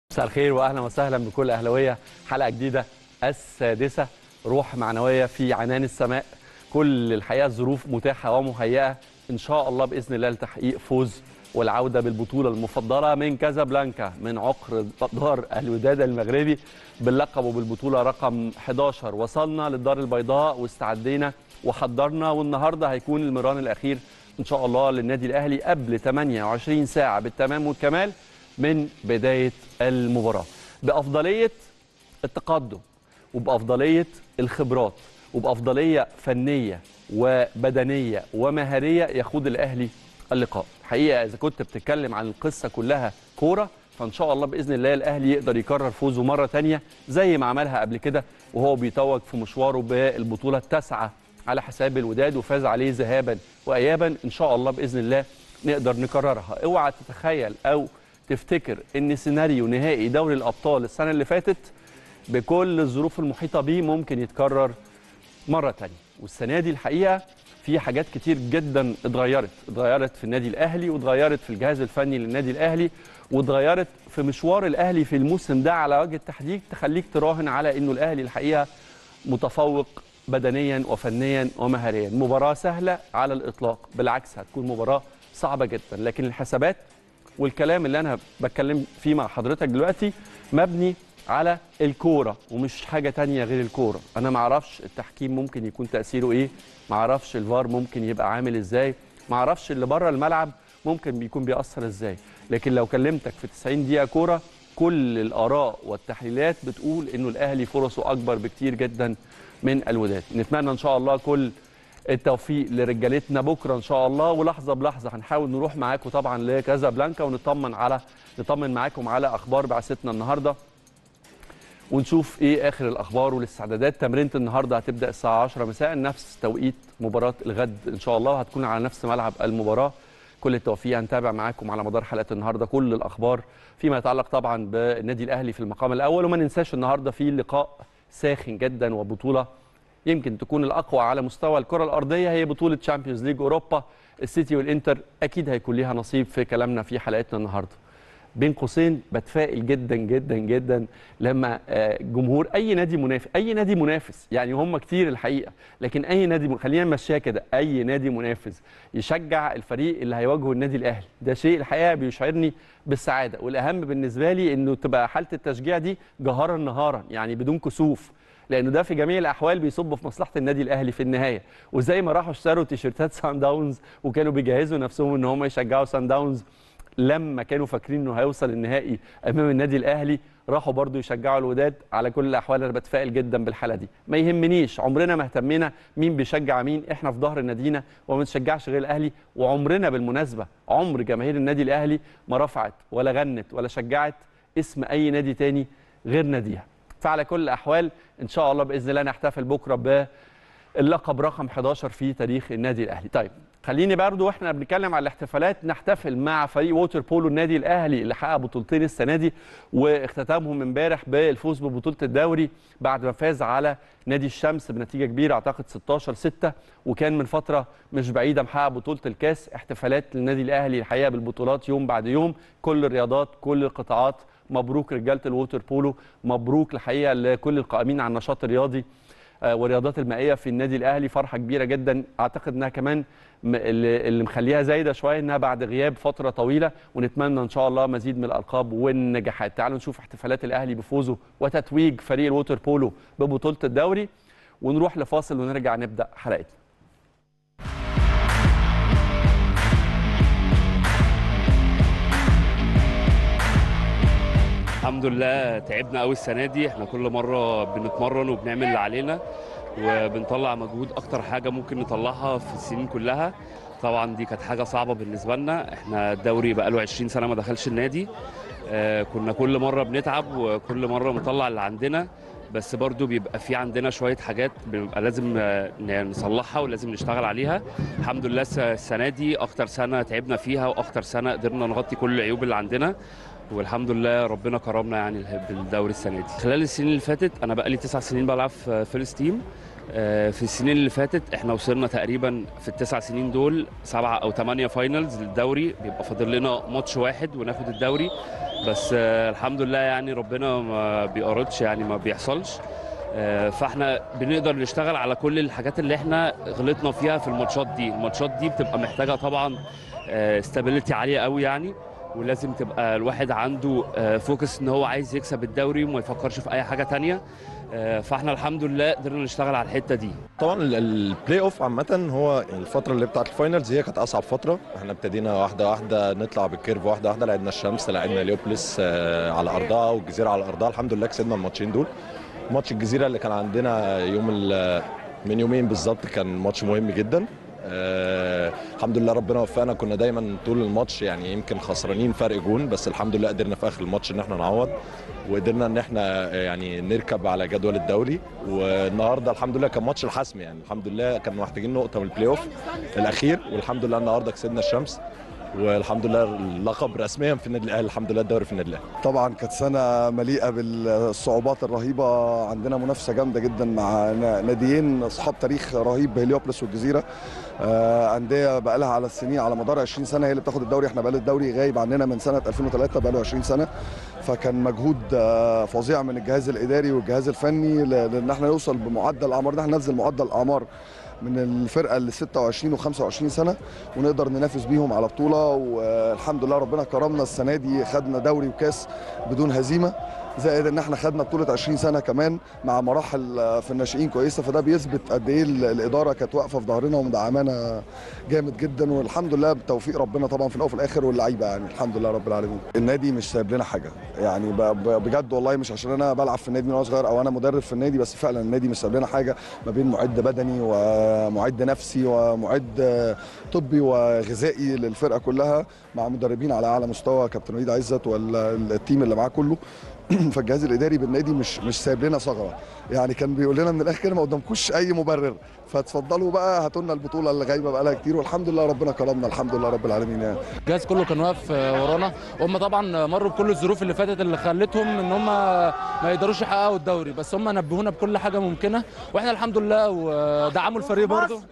مساء الخير واهلا وسهلا بكل اهلاويه حلقه جديده السادسه روح معنويه في عنان السماء كل الحقيقه الظروف متاحه ومهيئه ان شاء الله باذن الله لتحقيق فوز والعوده بالبطوله المفضله من كازابلانكا من عقر دار الوداد المغربي باللقب وبالبطوله رقم 11 وصلنا للدار البيضاء واستعدينا وحضرنا والنهارده هيكون المران الاخير ان شاء الله للنادي الاهلي قبل 28 ساعه بالتمام والكمال من بدايه المباراه بافضليه التقدم وبافضليه الخبرات وبافضليه فنيه وبدنيه ومهاريه يخوض الاهلي اللقاء حقيقه اذا كنت بتتكلم عن القصه كلها كوره فان شاء الله باذن الله الاهلي يقدر يكرر فوزه مره ثانيه زي ما عملها قبل كده وهو بيتوج في مشواره بالبطوله التاسعه على حساب الوداد وفاز عليه ذهابا وايابا ان شاء الله باذن الله نقدر نكررها اوعى تتخيل او تفتكر ان سيناريو نهائي دوري الابطال السنه اللي فاتت بكل الظروف المحيطه بيه ممكن يتكرر مره ثانيه والسنه دي الحقيقه في حاجات كتير جدا اتغيرت اتغيرت في النادي الاهلي واتغيرت في الجهاز الفني للنادي الاهلي واتغيرت في مشوار الاهلي في الموسم ده على وجه التحديد تخليك تراهن على انه الاهلي الحقيقه متفوق بدنيا وفنيا ومهاريا مباراه سهله على الاطلاق بالعكس هتكون مباراه صعبه جدا لكن الحسابات والكلام اللي انا بتكلم فيه مع حضرتك دلوقتي مبني على الكوره ومش حاجه تانية غير الكوره انا ما اعرفش التحكيم ممكن يكون تاثيره ايه ما اعرفش الفار ممكن يبقى عامل ازاي ما اعرفش اللي بره الملعب ممكن بيكون بيأثر ازاي لكن لو كلمتك في 90 دقيقه كوره كل الاراء والتحليلات بتقول انه الاهلي فرصه اكبر بكتير جدا من الوداد نتمنى ان شاء الله كل التوفيق لرجالتنا بكره ان شاء الله ولحظه بلحظه هنحاول نروح معاكم طبعا لكازابلانكا ونطمن على نطمن معاكم على اخبار بعثتنا النهارده ونشوف ايه اخر الاخبار والاستعدادات تمرينه النهارده هتبدا الساعه 10 مساء نفس توقيت مباراه الغد ان شاء الله هتكون على نفس ملعب المباراه كل التوفيق هنتابع معاكم على مدار حلقه النهارده كل الاخبار فيما يتعلق طبعا بالنادي الاهلي في المقام الاول وما ننساش النهارده في لقاء ساخن جدا وبطوله يمكن تكون الاقوى على مستوى الكره الارضيه هي بطوله تشامبيونز ليج اوروبا السيتي والانتر اكيد هيكون ليها نصيب في كلامنا في حلقتنا النهارده بين قوسين بتفائل جدا جدا جدا لما جمهور اي نادي منافس اي نادي منافس يعني هم كتير الحقيقه لكن اي نادي خلينا نمشيها كده اي نادي منافس يشجع الفريق اللي هيواجهه النادي الاهلي ده شيء الحقيقه بيشعرني بالسعاده والاهم بالنسبه لي انه تبقى حاله التشجيع دي جهارا نهارا يعني بدون كسوف لانه ده في جميع الاحوال بيصب في مصلحه النادي الاهلي في النهايه وزي ما راحوا اشتروا تيشيرتات سان داونز وكانوا بيجهزوا نفسهم ان هم يشجعوا سان داونز لما كانوا فاكرين انه هيوصل النهائي امام النادي الاهلي راحوا برضو يشجعوا الوداد على كل الاحوال انا بتفائل جدا بالحاله دي ما يهمنيش عمرنا ما اهتمينا مين بيشجع مين احنا في ظهر نادينا وما بنشجعش غير الاهلي وعمرنا بالمناسبه عمر جماهير النادي الاهلي ما رفعت ولا غنت ولا شجعت اسم اي نادي تاني غير ناديها فعلى كل الاحوال ان شاء الله باذن الله نحتفل بكره باللقب رقم 11 في تاريخ النادي الاهلي طيب خليني برضو واحنا بنتكلم على الاحتفالات نحتفل مع فريق ووتر بولو النادي الاهلي اللي حقق بطولتين السنه دي واختتامهم امبارح بالفوز ببطوله الدوري بعد ما فاز على نادي الشمس بنتيجه كبيره اعتقد 16 6 وكان من فتره مش بعيده محقق بطوله الكاس احتفالات للنادي الاهلي الحقيقه بالبطولات يوم بعد يوم كل الرياضات كل القطاعات مبروك رجاله الووتر بولو مبروك الحقيقه لكل القائمين على النشاط الرياضي والرياضات المائيه في النادي الاهلي فرحه كبيره جدا اعتقد انها كمان اللي مخليها زايده شويه انها بعد غياب فتره طويله ونتمنى ان شاء الله مزيد من الالقاب والنجاحات تعالوا نشوف احتفالات الاهلي بفوزه وتتويج فريق الووتر بولو ببطوله الدوري ونروح لفاصل ونرجع نبدا حلقتنا الحمد لله تعبنا قوي السنه دي احنا كل مره بنتمرن وبنعمل اللي علينا وبنطلع مجهود اكتر حاجه ممكن نطلعها في السنين كلها طبعا دي كانت حاجه صعبه بالنسبه لنا احنا الدوري بقاله 20 سنه ما دخلش النادي اه كنا كل مره بنتعب وكل مره بنطلع اللي عندنا بس برضو بيبقى في عندنا شويه حاجات بيبقى لازم نصلحها ولازم نشتغل عليها الحمد لله السنه دي اكتر سنه تعبنا فيها واكتر سنه قدرنا نغطي كل العيوب اللي عندنا والحمد لله ربنا كرمنا يعني بالدوري السنه دي خلال السنين اللي فاتت انا بقى لي تسع سنين بلعب في فيرست تيم آه، في السنين اللي فاتت احنا وصلنا تقريبا في التسع سنين دول سبعة او ثمانية فاينلز للدوري بيبقى فاضل لنا ماتش واحد وناخد الدوري بس آه، الحمد لله يعني ربنا ما بيقرضش يعني ما بيحصلش آه، فاحنا بنقدر نشتغل على كل الحاجات اللي احنا غلطنا فيها في الماتشات دي الماتشات دي بتبقى محتاجه طبعا استابيليتي عاليه قوي يعني ولازم تبقى الواحد عنده فوكس ان هو عايز يكسب الدوري وما يفكرش في اي حاجه تانية آه، فاحنا الحمد لله قدرنا نشتغل على الحته دي طبعا ال- البلاي اوف عامة هو الفترة اللي بتاعت الفاينلز هي كانت أصعب فترة، احنا ابتدينا واحدة واحدة نطلع بالكيرف واحدة واحدة لعبنا الشمس لعبنا ليوبلس آه، على أرضها والجزيرة على أرضها، الحمد لله كسبنا الماتشين دول. ماتش الجزيرة اللي كان عندنا يوم ال- من يومين بالظبط كان ماتش مهم جدا. آه الحمد لله ربنا وفقنا كنا دايما طول الماتش يعني يمكن خسرانين فرق جون بس الحمد لله قدرنا في اخر الماتش ان احنا نعوض وقدرنا ان احنا يعني نركب على جدول الدوري والنهارده الحمد لله كان ماتش الحسم يعني الحمد لله كانوا محتاجين نقطه من البلاي اوف الاخير والحمد لله النهارده كسبنا الشمس والحمد لله اللقب رسميا في النادي الاهلي الحمد لله الدوري في النادي الاهلي طبعا كانت سنه مليئه بالصعوبات الرهيبه عندنا منافسه جامده جدا مع نا- ناديين اصحاب تاريخ رهيب هليوبلس والجزيره آه، انديه بقى لها على السنين على مدار 20 سنه هي اللي بتاخد الدوري احنا بقى الدوري غايب عننا من سنه 2003 بقى له 20 سنه فكان مجهود آه، فظيع من الجهاز الاداري والجهاز الفني ل- لان احنا نوصل بمعدل اعمار ده احنا ننزل معدل اعمار من الفرقه اللي 26 و25 سنه ونقدر ننافس بيهم على بطوله والحمد لله ربنا كرمنا السنه دي خدنا دوري وكاس بدون هزيمه زائد ان احنا خدنا بطوله 20 سنه كمان مع مراحل آه، في الناشئين كويسه فده بيثبت قد ايه ال- الاداره كانت واقفه في ظهرنا ومدعمانا جامد جدا والحمد لله بتوفيق ربنا طبعا في الاول وفي الاخر واللعيبه يعني الحمد لله رب العالمين النادي مش سايب لنا حاجه يعني ب- ب- بجد والله مش عشان انا بلعب في النادي من وانا صغير او انا مدرب في النادي بس فعلا النادي مش سايب لنا حاجه ما بين معد بدني ومعد نفسي ومعد آه، طبي وغذائي للفرقه كلها مع مدربين على اعلى مستوى كابتن وليد عزت والتيم اللي معاه كله فالجهاز الاداري بالنادي مش مش سايب لنا ثغره يعني كان بيقول لنا من الاخر كده ما قدامكوش اي مبرر فتفضلوا بقى هاتوا لنا البطوله اللي غايبه بقى لها كتير والحمد لله ربنا كرمنا الحمد لله رب العالمين يعني الجهاز كله كان واقف آه، ورانا وهم طبعا مروا بكل الظروف اللي فاتت اللي خلتهم ان هم ما يقدروش يحققوا الدوري بس هم نبهونا بكل حاجه ممكنه واحنا الحمد لله ودعموا الفريق برضه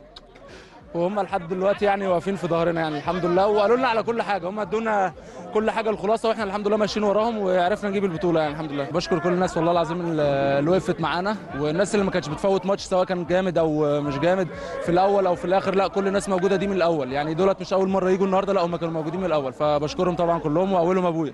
وهم لحد دلوقتي يعني واقفين في ظهرنا يعني الحمد لله وقالوا لنا على كل حاجه هم ادونا كل حاجه الخلاصه واحنا الحمد لله ماشيين وراهم وعرفنا نجيب البطوله يعني الحمد لله بشكر كل الناس والله العظيم اللي اللي وقفت معانا والناس اللي ما كانتش بتفوت ماتش سواء كان جامد او مش جامد في الاول او في الاخر لا كل الناس موجوده دي من الاول يعني دولت مش اول مره يجوا النهارده لا هم كانوا موجودين من الاول فبشكرهم طبعا كلهم واولهم ابويا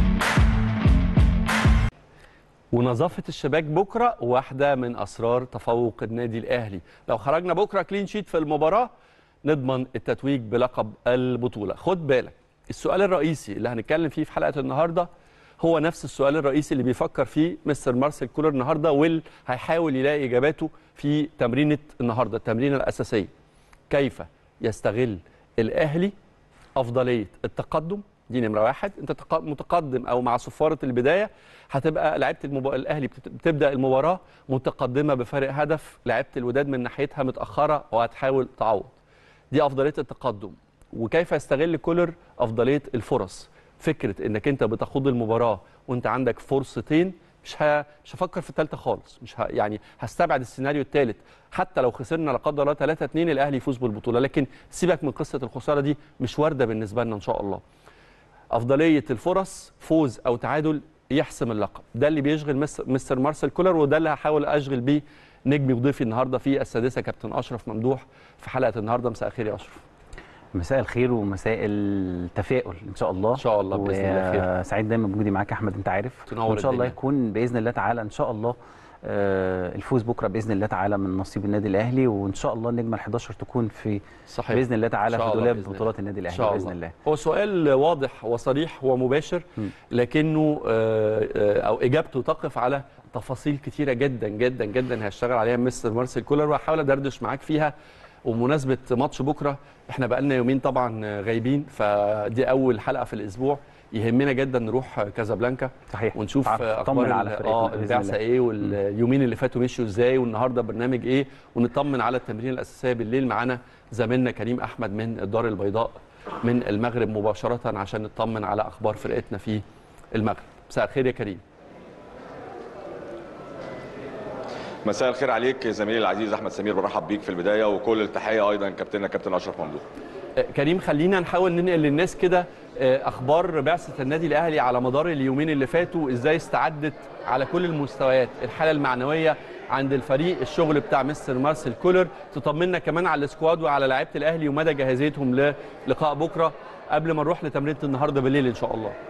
ونظافه الشباك بكره واحده من اسرار تفوق النادي الاهلي لو خرجنا بكره كلين شيت في المباراه نضمن التتويج بلقب البطوله خد بالك السؤال الرئيسي اللي هنتكلم فيه في حلقه النهارده هو نفس السؤال الرئيسي اللي بيفكر فيه مستر مارسيل كولر النهارده واللي هيحاول يلاقي اجاباته في تمرينه النهارده التمرينه الاساسيه كيف يستغل الاهلي افضليه التقدم دي نمره واحد انت تق- متقدم او مع صفاره البدايه هتبقى لعيبه المب... الاهلي بت- بتبدا المباراه متقدمه بفارق هدف لعيبه الوداد من ناحيتها متاخره وهتحاول تعوض دي افضليه التقدم وكيف يستغل كولر افضليه الفرص فكره انك انت بتخوض المباراه وانت عندك فرصتين مش ه... مش هفكر في الثالثه خالص مش ه... يعني هستبعد السيناريو الثالث حتى لو خسرنا لا قدر الله 3 2 الاهلي يفوز بالبطوله لكن سيبك من قصه الخساره دي مش وارده بالنسبه لنا ان شاء الله افضليه الفرص فوز او تعادل يحسم اللقب ده اللي بيشغل مس- مستر مارسيل كولر وده اللي هحاول اشغل بيه نجمي وضيفي النهارده في السادسه كابتن اشرف ممدوح في حلقه النهارده مساء الخير يا اشرف مساء الخير ومساء التفاؤل ان شاء الله ان شاء الله باذن الله خير وسعيد دايما بوجودي معاك يا احمد انت عارف تنور وان شاء الله الدنيا. يكون باذن الله تعالى ان شاء الله آه، الفوز بكره باذن الله تعالى من نصيب النادي الاهلي وان شاء الله النجمه ال 11 تكون في صحيح باذن الله تعالى إن شاء في الله دولاب بإذن الله. بطولات النادي ان الاهلي شاء باذن الله الله هو سؤال واضح وصريح ومباشر م. لكنه آه، آه، او اجابته تقف على تفاصيل كتيره جدا جدا جدا هيشتغل عليها مستر مارسيل كولر وهحاول ادردش معاك فيها ومناسبه ماتش بكره احنا بقالنا يومين طبعا غايبين فدي اول حلقه في الاسبوع يهمنا جدا نروح كازابلانكا صحيح ونشوف تعرف اخبار تطمن على ال- فرقتنا اه بإذن البعثه الله. ايه واليومين اللي فاتوا مشوا ازاي والنهارده برنامج ايه ونطمن على التمرين الاساسيه بالليل معانا زميلنا كريم احمد من الدار البيضاء من المغرب مباشره عشان نطمن على اخبار فرقتنا في المغرب مساء الخير يا كريم مساء الخير عليك زميلي العزيز احمد سمير برحب بيك في البدايه وكل التحيه ايضا كابتننا كابتن اشرف ممدوح آه، كريم خلينا نحاول ننقل للناس كده آه، اخبار بعثه النادي الاهلي على مدار اليومين اللي فاتوا ازاي استعدت على كل المستويات الحاله المعنويه عند الفريق الشغل بتاع مستر مارسيل كولر تطمنا كمان على السكواد وعلى لعيبه الاهلي ومدى جاهزيتهم للقاء بكره قبل ما نروح لتمرينه النهارده بالليل ان شاء الله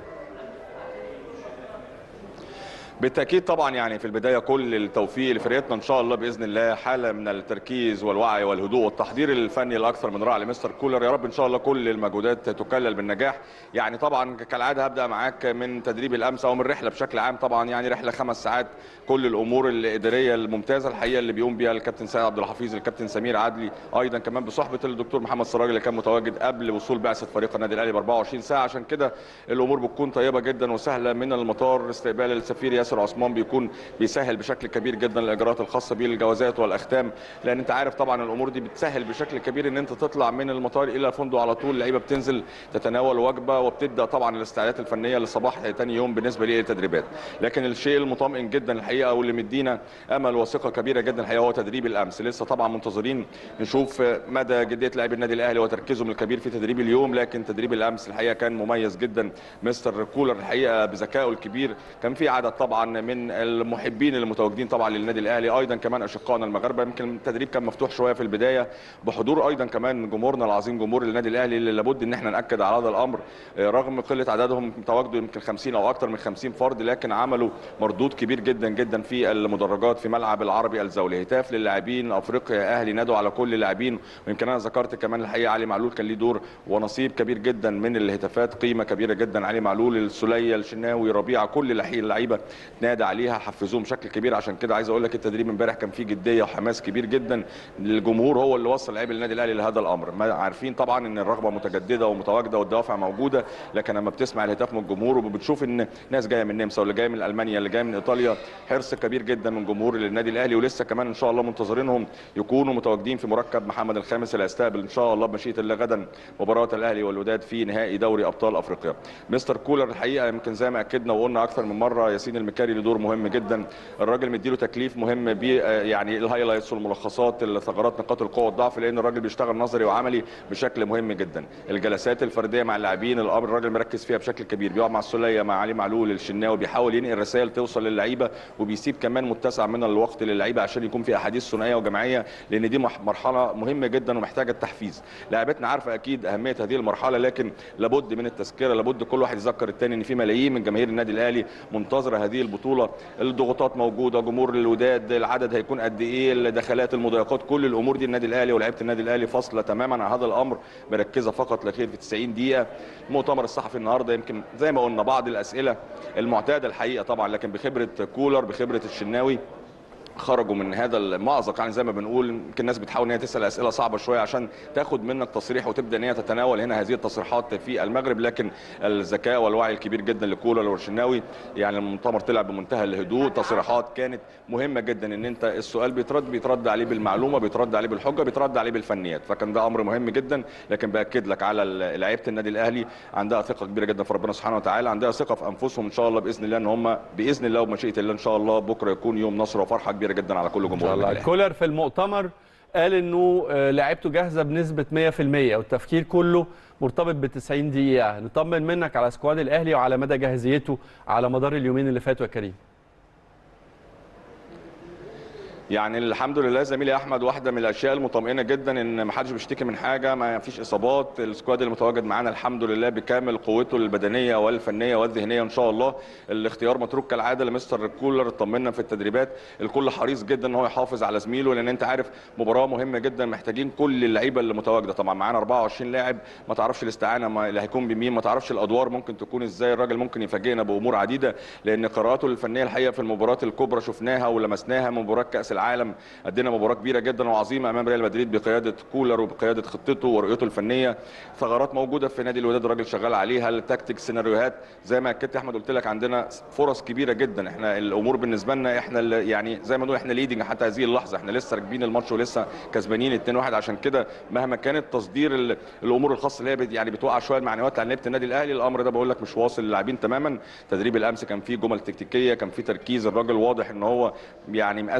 بالتاكيد طبعا يعني في البدايه كل التوفيق لفرقتنا ان شاء الله باذن الله حاله من التركيز والوعي والهدوء والتحضير الفني الاكثر من رائع لمستر كولر يا رب ان شاء الله كل المجهودات تكلل بالنجاح يعني طبعا كالعاده هبدا معاك من تدريب الامس او من رحله بشكل عام طبعا يعني رحله خمس ساعات كل الامور الاداريه الممتازه الحقيقه اللي بيقوم بيها الكابتن سيد عبد الحفيظ الكابتن سمير عدلي ايضا كمان بصحبه الدكتور محمد سراج اللي كان متواجد قبل وصول بعثه فريق النادي الاهلي ب 24 ساعه عشان كده الامور بتكون طيبه جدا وسهله من المطار استقبال السفير ياسر عثمان بيكون بيسهل بشكل كبير جدا الاجراءات الخاصه بالجوازات والاختام لان انت عارف طبعا الامور دي بتسهل بشكل كبير ان انت تطلع من المطار الى الفندق على طول اللعيبه بتنزل تتناول وجبه وبتبدا طبعا الاستعدادات الفنيه لصباح ثاني يوم بالنسبه للتدريبات لكن الشيء المطمئن جدا الحقيقه واللي مدينا امل وثقه كبيره جدا الحقيقه هو تدريب الامس لسه طبعا منتظرين نشوف مدى جديه لاعبي النادي الاهلي وتركيزهم الكبير في تدريب اليوم لكن تدريب الامس الحقيقه كان مميز جدا مستر كولر الحقيقه بذكائه الكبير كان في عدد طبعا من المحبين المتواجدين طبعا للنادي الاهلي ايضا كمان اشقائنا المغاربه يمكن التدريب كان مفتوح شويه في البدايه بحضور ايضا كمان جمهورنا العظيم جمهور النادي الاهلي اللي لابد ان احنا ناكد على هذا الامر آه، رغم قله عددهم تواجدوا يمكن 50 او اكثر من 50 فرد لكن عملوا مردود كبير جدا جدا في المدرجات في ملعب العربي الزولي هتاف للاعبين افريقيا اهلي نادوا على كل اللاعبين ويمكن انا ذكرت كمان الحقيقه علي معلول كان ليه دور ونصيب كبير جدا من الهتافات قيمه كبيره جدا علي معلول السليه الشناوي ربيعه كل اللعيبه نادى عليها حفزوهم بشكل كبير عشان كده عايز اقول لك التدريب امبارح كان فيه جديه وحماس كبير جدا الجمهور هو اللي وصل لعيبه النادي الاهلي لهذا الامر ما عارفين طبعا ان الرغبه متجدده ومتواجده والدوافع موجوده لكن لما بتسمع الهتاف من الجمهور وبتشوف ان ناس جايه من النمسا واللي جايه من المانيا اللي جايه من ايطاليا حرص كبير جدا من جمهور النادي الاهلي ولسه كمان ان شاء الله منتظرينهم يكونوا متواجدين في مركب محمد الخامس اللي هيستقبل ان شاء الله بمشيئه الله غدا مباراه الاهلي والوداد في نهائي دوري ابطال افريقيا مستر كولر الحقيقه يمكن زي ما اكدنا وقلنا اكثر من مره ياسين المكاري له دور مهم جدا الراجل مديله تكليف مهم بيه آه، يعني الهايلايتس والملخصات الثغرات نقاط القوه والضعف لان الراجل بيشتغل نظري وعملي بشكل مهم جدا الجلسات الفرديه مع اللاعبين الامر الراجل مركز فيها بشكل كبير بيقعد مع السوليه مع علي معلول الشناوي بيحاول ينقل رسائل توصل للعيبه وبيسيب كمان متسع من الوقت للعيبه عشان يكون في احاديث ثنائيه وجماعيه لان دي مح- مرحله مهمه جدا ومحتاجه التحفيز لاعبتنا عارفه اكيد اهميه هذه المرحله لكن لابد من التذكره لابد كل واحد يذكر الثاني ان في ملايين من جماهير النادي الاهلي منتظره هذه البطوله الضغوطات موجوده جمهور الوداد العدد هيكون قد ايه الدخلات المضايقات كل الامور دي النادي الاهلي ولاعيبه النادي الاهلي فاصله تماما عن هذا الامر مركزه فقط لا غير في 90 دقيقه المؤتمر الصحفي النهارده يمكن زي ما قلنا بعض الاسئله المعتاده الحقيقه طبعا لكن بخبره كولر بخبره الشناوي خرجوا من هذا المأزق يعني زي ما بنقول يمكن الناس بتحاول ان هي تسال اسئله صعبه شويه عشان تاخد منك تصريح وتبدا ان هي تتناول هنا هذه التصريحات في المغرب لكن الذكاء والوعي الكبير جدا لكولر والشناوي يعني المؤتمر طلع بمنتهى الهدوء تصريحات كانت مهمه جدا ان انت السؤال بيترد بيترد عليه بالمعلومه بيترد عليه بالحجه بيترد عليه بالفنيات فكان ده امر مهم جدا لكن باكد لك على لعيبه النادي الاهلي عندها ثقه كبيره جدا في ربنا سبحانه وتعالى عندها ثقه في انفسهم ان شاء الله باذن الله ان هم باذن الله وبمشيئه الله ان شاء الله بكره يكون يوم نصر وفرحه كبيره جدا على كل جمهور النادي الأهلي. كولر في المؤتمر قال انه آه، لعيبته جاهزه بنسبه 100% والتفكير كله مرتبط ب 90 دقيقه نطمن منك على سكواد الاهلي وعلى مدى جاهزيته على مدار اليومين اللي فاتوا يا كريم يعني الحمد لله زميلي احمد واحده من الاشياء المطمئنه جدا ان ما حدش بيشتكي من حاجه ما فيش اصابات السكواد المتواجد معانا الحمد لله بكامل قوته البدنيه والفنيه والذهنيه ان شاء الله الاختيار متروك كالعاده لمستر كولر اطمنا في التدريبات الكل حريص جدا ان هو يحافظ على زميله لان انت عارف مباراه مهمه جدا محتاجين كل اللعيبه اللي متواجده طبعا معانا 24 لاعب ما تعرفش الاستعانه ما- اللي هيكون بمين ما تعرفش الادوار ممكن تكون ازاي الراجل ممكن يفاجئنا بامور عديده لان قراءاته الفنيه الحقيقه في المباريات الكبرى شفناها ولمسناها من مباراه كاس العالم ادينا مباراه كبيره جدا وعظيمه امام ريال مدريد بقياده كولر وبقياده خطته ورؤيته الفنيه ثغرات موجوده في نادي الوداد الراجل شغال عليها التكتيك سيناريوهات زي ما اكدت يا احمد قلت لك عندنا فرص كبيره جدا احنا الامور بالنسبه لنا احنا اللي يعني زي ما نقول احنا ليدنج حتى هذه اللحظه احنا لسه راكبين الماتش ولسه كسبانين 2-1 عشان كده مهما كانت تصدير ال- الامور الخاصه اللي هي بت- يعني بتوقع شويه المعنويات عن لعيبه النادي الاهلي الامر ده بقول لك مش واصل للاعبين تماما تدريب الامس كان فيه جمل تكتيكيه كان فيه تركيز الراجل واضح ان هو يعني مقسم المباراه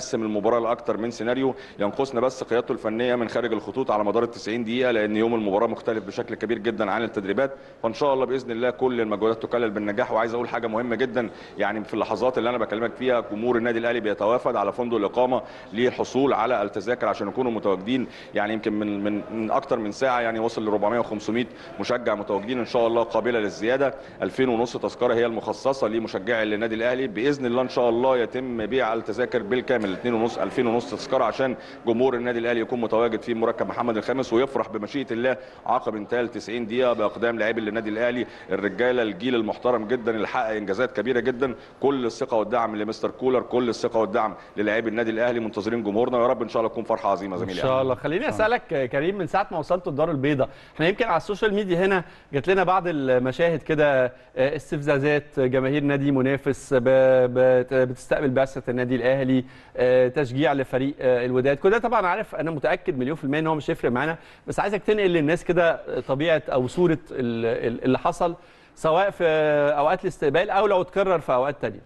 المباراه لاكثر من سيناريو ينقصنا بس قيادته الفنيه من خارج الخطوط على مدار ال 90 دقيقه لان يوم المباراه مختلف بشكل كبير جدا عن التدريبات فان شاء الله باذن الله كل المجهودات تكلل بالنجاح وعايز اقول حاجه مهمه جدا يعني في اللحظات اللي انا بكلمك فيها جمهور النادي الاهلي بيتوافد على فندق الاقامه للحصول على التذاكر عشان يكونوا متواجدين يعني يمكن من من من اكثر من ساعه يعني وصل ل 400 و500 مشجع متواجدين ان شاء الله قابله للزياده 2000 ونص تذكره هي المخصصه لمشجعي النادي الاهلي باذن الله ان شاء الله يتم بيع التذاكر بالكامل 2 ونص 2000 ونص تذكره عشان جمهور النادي الاهلي يكون متواجد في مركب محمد الخامس ويفرح بمشيئه الله عقب انتهاء ال 90 دقيقه باقدام لاعبي النادي الاهلي الرجاله الجيل المحترم جدا اللي حقق انجازات كبيره جدا كل الثقه والدعم لمستر كولر كل الثقه والدعم للاعبي النادي الاهلي منتظرين جمهورنا ويا رب ان شاء الله تكون فرحه عظيمه ان زميلي شاء الله خليني اسالك آه، كريم من ساعه ما وصلت الدار البيضاء احنا يمكن على السوشيال ميديا هنا جات لنا بعض المشاهد كده آه، استفزازات جماهير نادي منافس ب- بت- بتستقبل بعثه النادي الاهلي آه، تشجيع لفريق آه، الوداد كل ده طبعا عارف انا متاكد مليون في الميه ان هو مش هيفرق معانا بس عايزك تنقل للناس كده طبيعه او صوره ال- ال- اللي حصل سواء في اوقات الاستقبال او لو اتكرر في اوقات تانية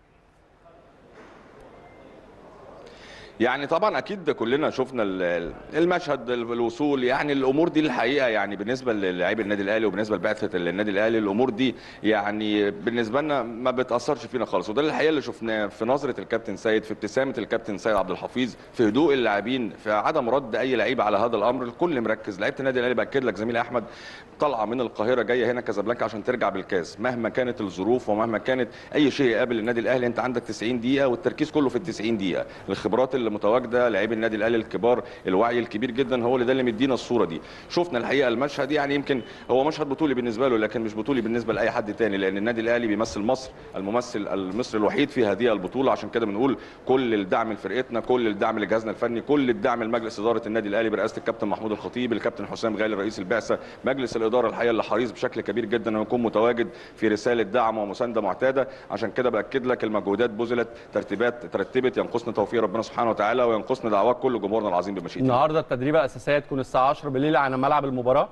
يعني طبعا اكيد كلنا شفنا ال- ال- المشهد ال- الوصول يعني الامور دي الحقيقه يعني بالنسبه للاعبي النادي الاهلي وبالنسبه لبعثه النادي الاهلي الامور دي يعني بالنسبه لنا ما بتاثرش فينا خالص وده الحقيقه اللي شفناه في نظره الكابتن سيد في ابتسامه الكابتن سيد عبد الحفيظ في هدوء اللاعبين في عدم رد اي لعيب على هذا الامر الكل مركز لعيبه النادي الاهلي باكد لك زميلي احمد طالعه من القاهره جايه هنا كازابلانكا عشان ترجع بالكاس مهما كانت الظروف ومهما كانت اي شيء يقابل النادي الاهلي انت عندك 90 دقيقه والتركيز كله في ال 90 دقيقه الخبرات اللي متواجده لاعبي النادي الاهلي الكبار الوعي الكبير جدا هو اللي ده اللي مدينا الصوره دي شفنا الحقيقه المشهد يعني يمكن هو مشهد بطولي بالنسبه له لكن مش بطولي بالنسبه لاي حد تاني لان النادي الاهلي بيمثل مصر الممثل المصري الوحيد في هذه البطوله عشان كده بنقول كل الدعم لفرقتنا كل الدعم لجهازنا الفني كل الدعم لمجلس اداره النادي الاهلي برئاسه الكابتن محمود الخطيب الكابتن حسام غالي رئيس البعثه مجلس الاداره الحقيقه اللي حريص بشكل كبير جدا انه يكون متواجد في رساله دعم ومسانده معتاده عشان كده باكد لك المجهودات بذلت ترتيبات ترتبت ينقصنا توفيق ربنا سبحانه وتعالى وينقصنا دعوات كل جمهورنا العظيم بمشيئته النهارده التدريبه الاساسيه تكون الساعه 10 بالليل على ملعب المباراه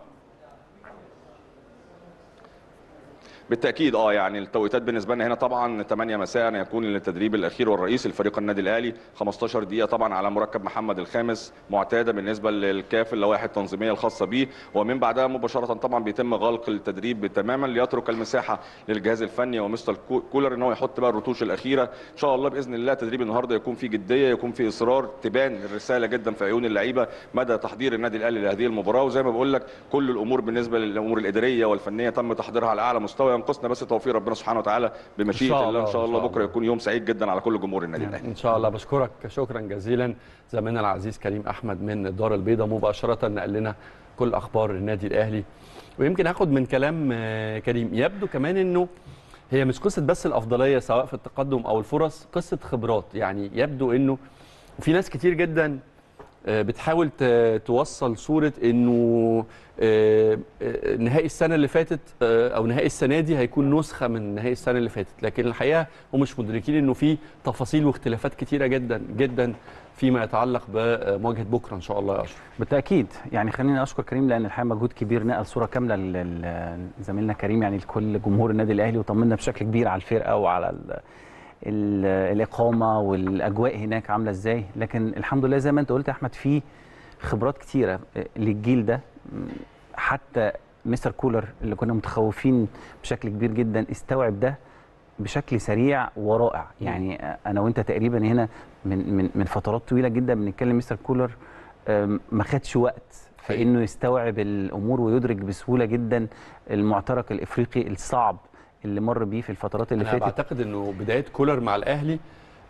بالتاكيد اه يعني التوقيتات بالنسبه لنا هنا طبعا 8 مساء يكون التدريب الاخير والرئيس الفريق النادي الاهلي 15 دقيقه طبعا على مركب محمد الخامس معتاده بالنسبه للكاف اللوائح التنظيميه الخاصه به ومن بعدها مباشره طبعا بيتم غلق التدريب تماما ليترك المساحه للجهاز الفني ومستر كو- كولر ان هو يحط بقى الرتوش الاخيره ان شاء الله باذن الله تدريب النهارده يكون فيه جديه يكون فيه اصرار تبان الرساله جدا في عيون اللعيبه مدى تحضير النادي الاهلي لهذه المباراه وزي ما بقول لك كل الامور بالنسبه للامور الاداريه والفنيه تم تحضيرها على اعلى مستوى ينقصنا بس توفيق ربنا سبحانه وتعالى إن بمشيئه شاء الله ان الله، شاء إن الله شاء بكره الله. يكون يوم سعيد جدا على كل جمهور النادي الاهلي ان شاء الله بشكرك شكرا جزيلا زميلنا العزيز كريم احمد من الدار البيضاء مباشره نقل لنا كل اخبار النادي الاهلي ويمكن اخد من كلام آه، كريم يبدو كمان انه هي مش قصه بس الافضليه سواء في التقدم او الفرص قصه خبرات يعني يبدو انه وفي ناس كتير جدا آه، بتحاول ت- توصل صوره انه آه، آه، نهائي السنه اللي فاتت آه، او نهائي السنه دي هيكون نسخه من نهائي السنه اللي فاتت لكن الحقيقه هم مش مدركين انه في تفاصيل واختلافات كتيره جدا جدا فيما يتعلق بمواجهه بكره ان شاء الله يا اشرف بالتاكيد يعني خليني اشكر كريم لان الحقيقه مجهود كبير نقل صوره كامله ل- لزميلنا كريم يعني لكل جمهور النادي الاهلي وطمنا بشكل كبير على الفرقه وعلى ال ال الاقامه والاجواء هناك عامله ازاي لكن الحمد لله زي ما انت قلت يا احمد في خبرات كتيره للجيل ده حتى مستر كولر اللي كنا متخوفين بشكل كبير جدا استوعب ده بشكل سريع ورائع يعني انا وانت تقريبا هنا من من من فترات طويله جدا بنتكلم مستر كولر أم، ما خدش وقت في حقيقي. انه يستوعب الامور ويدرك بسهوله جدا المعترك الافريقي الصعب اللي مر بيه في الفترات اللي انا فاتت بعتقد انه بدايه كولر مع الاهلي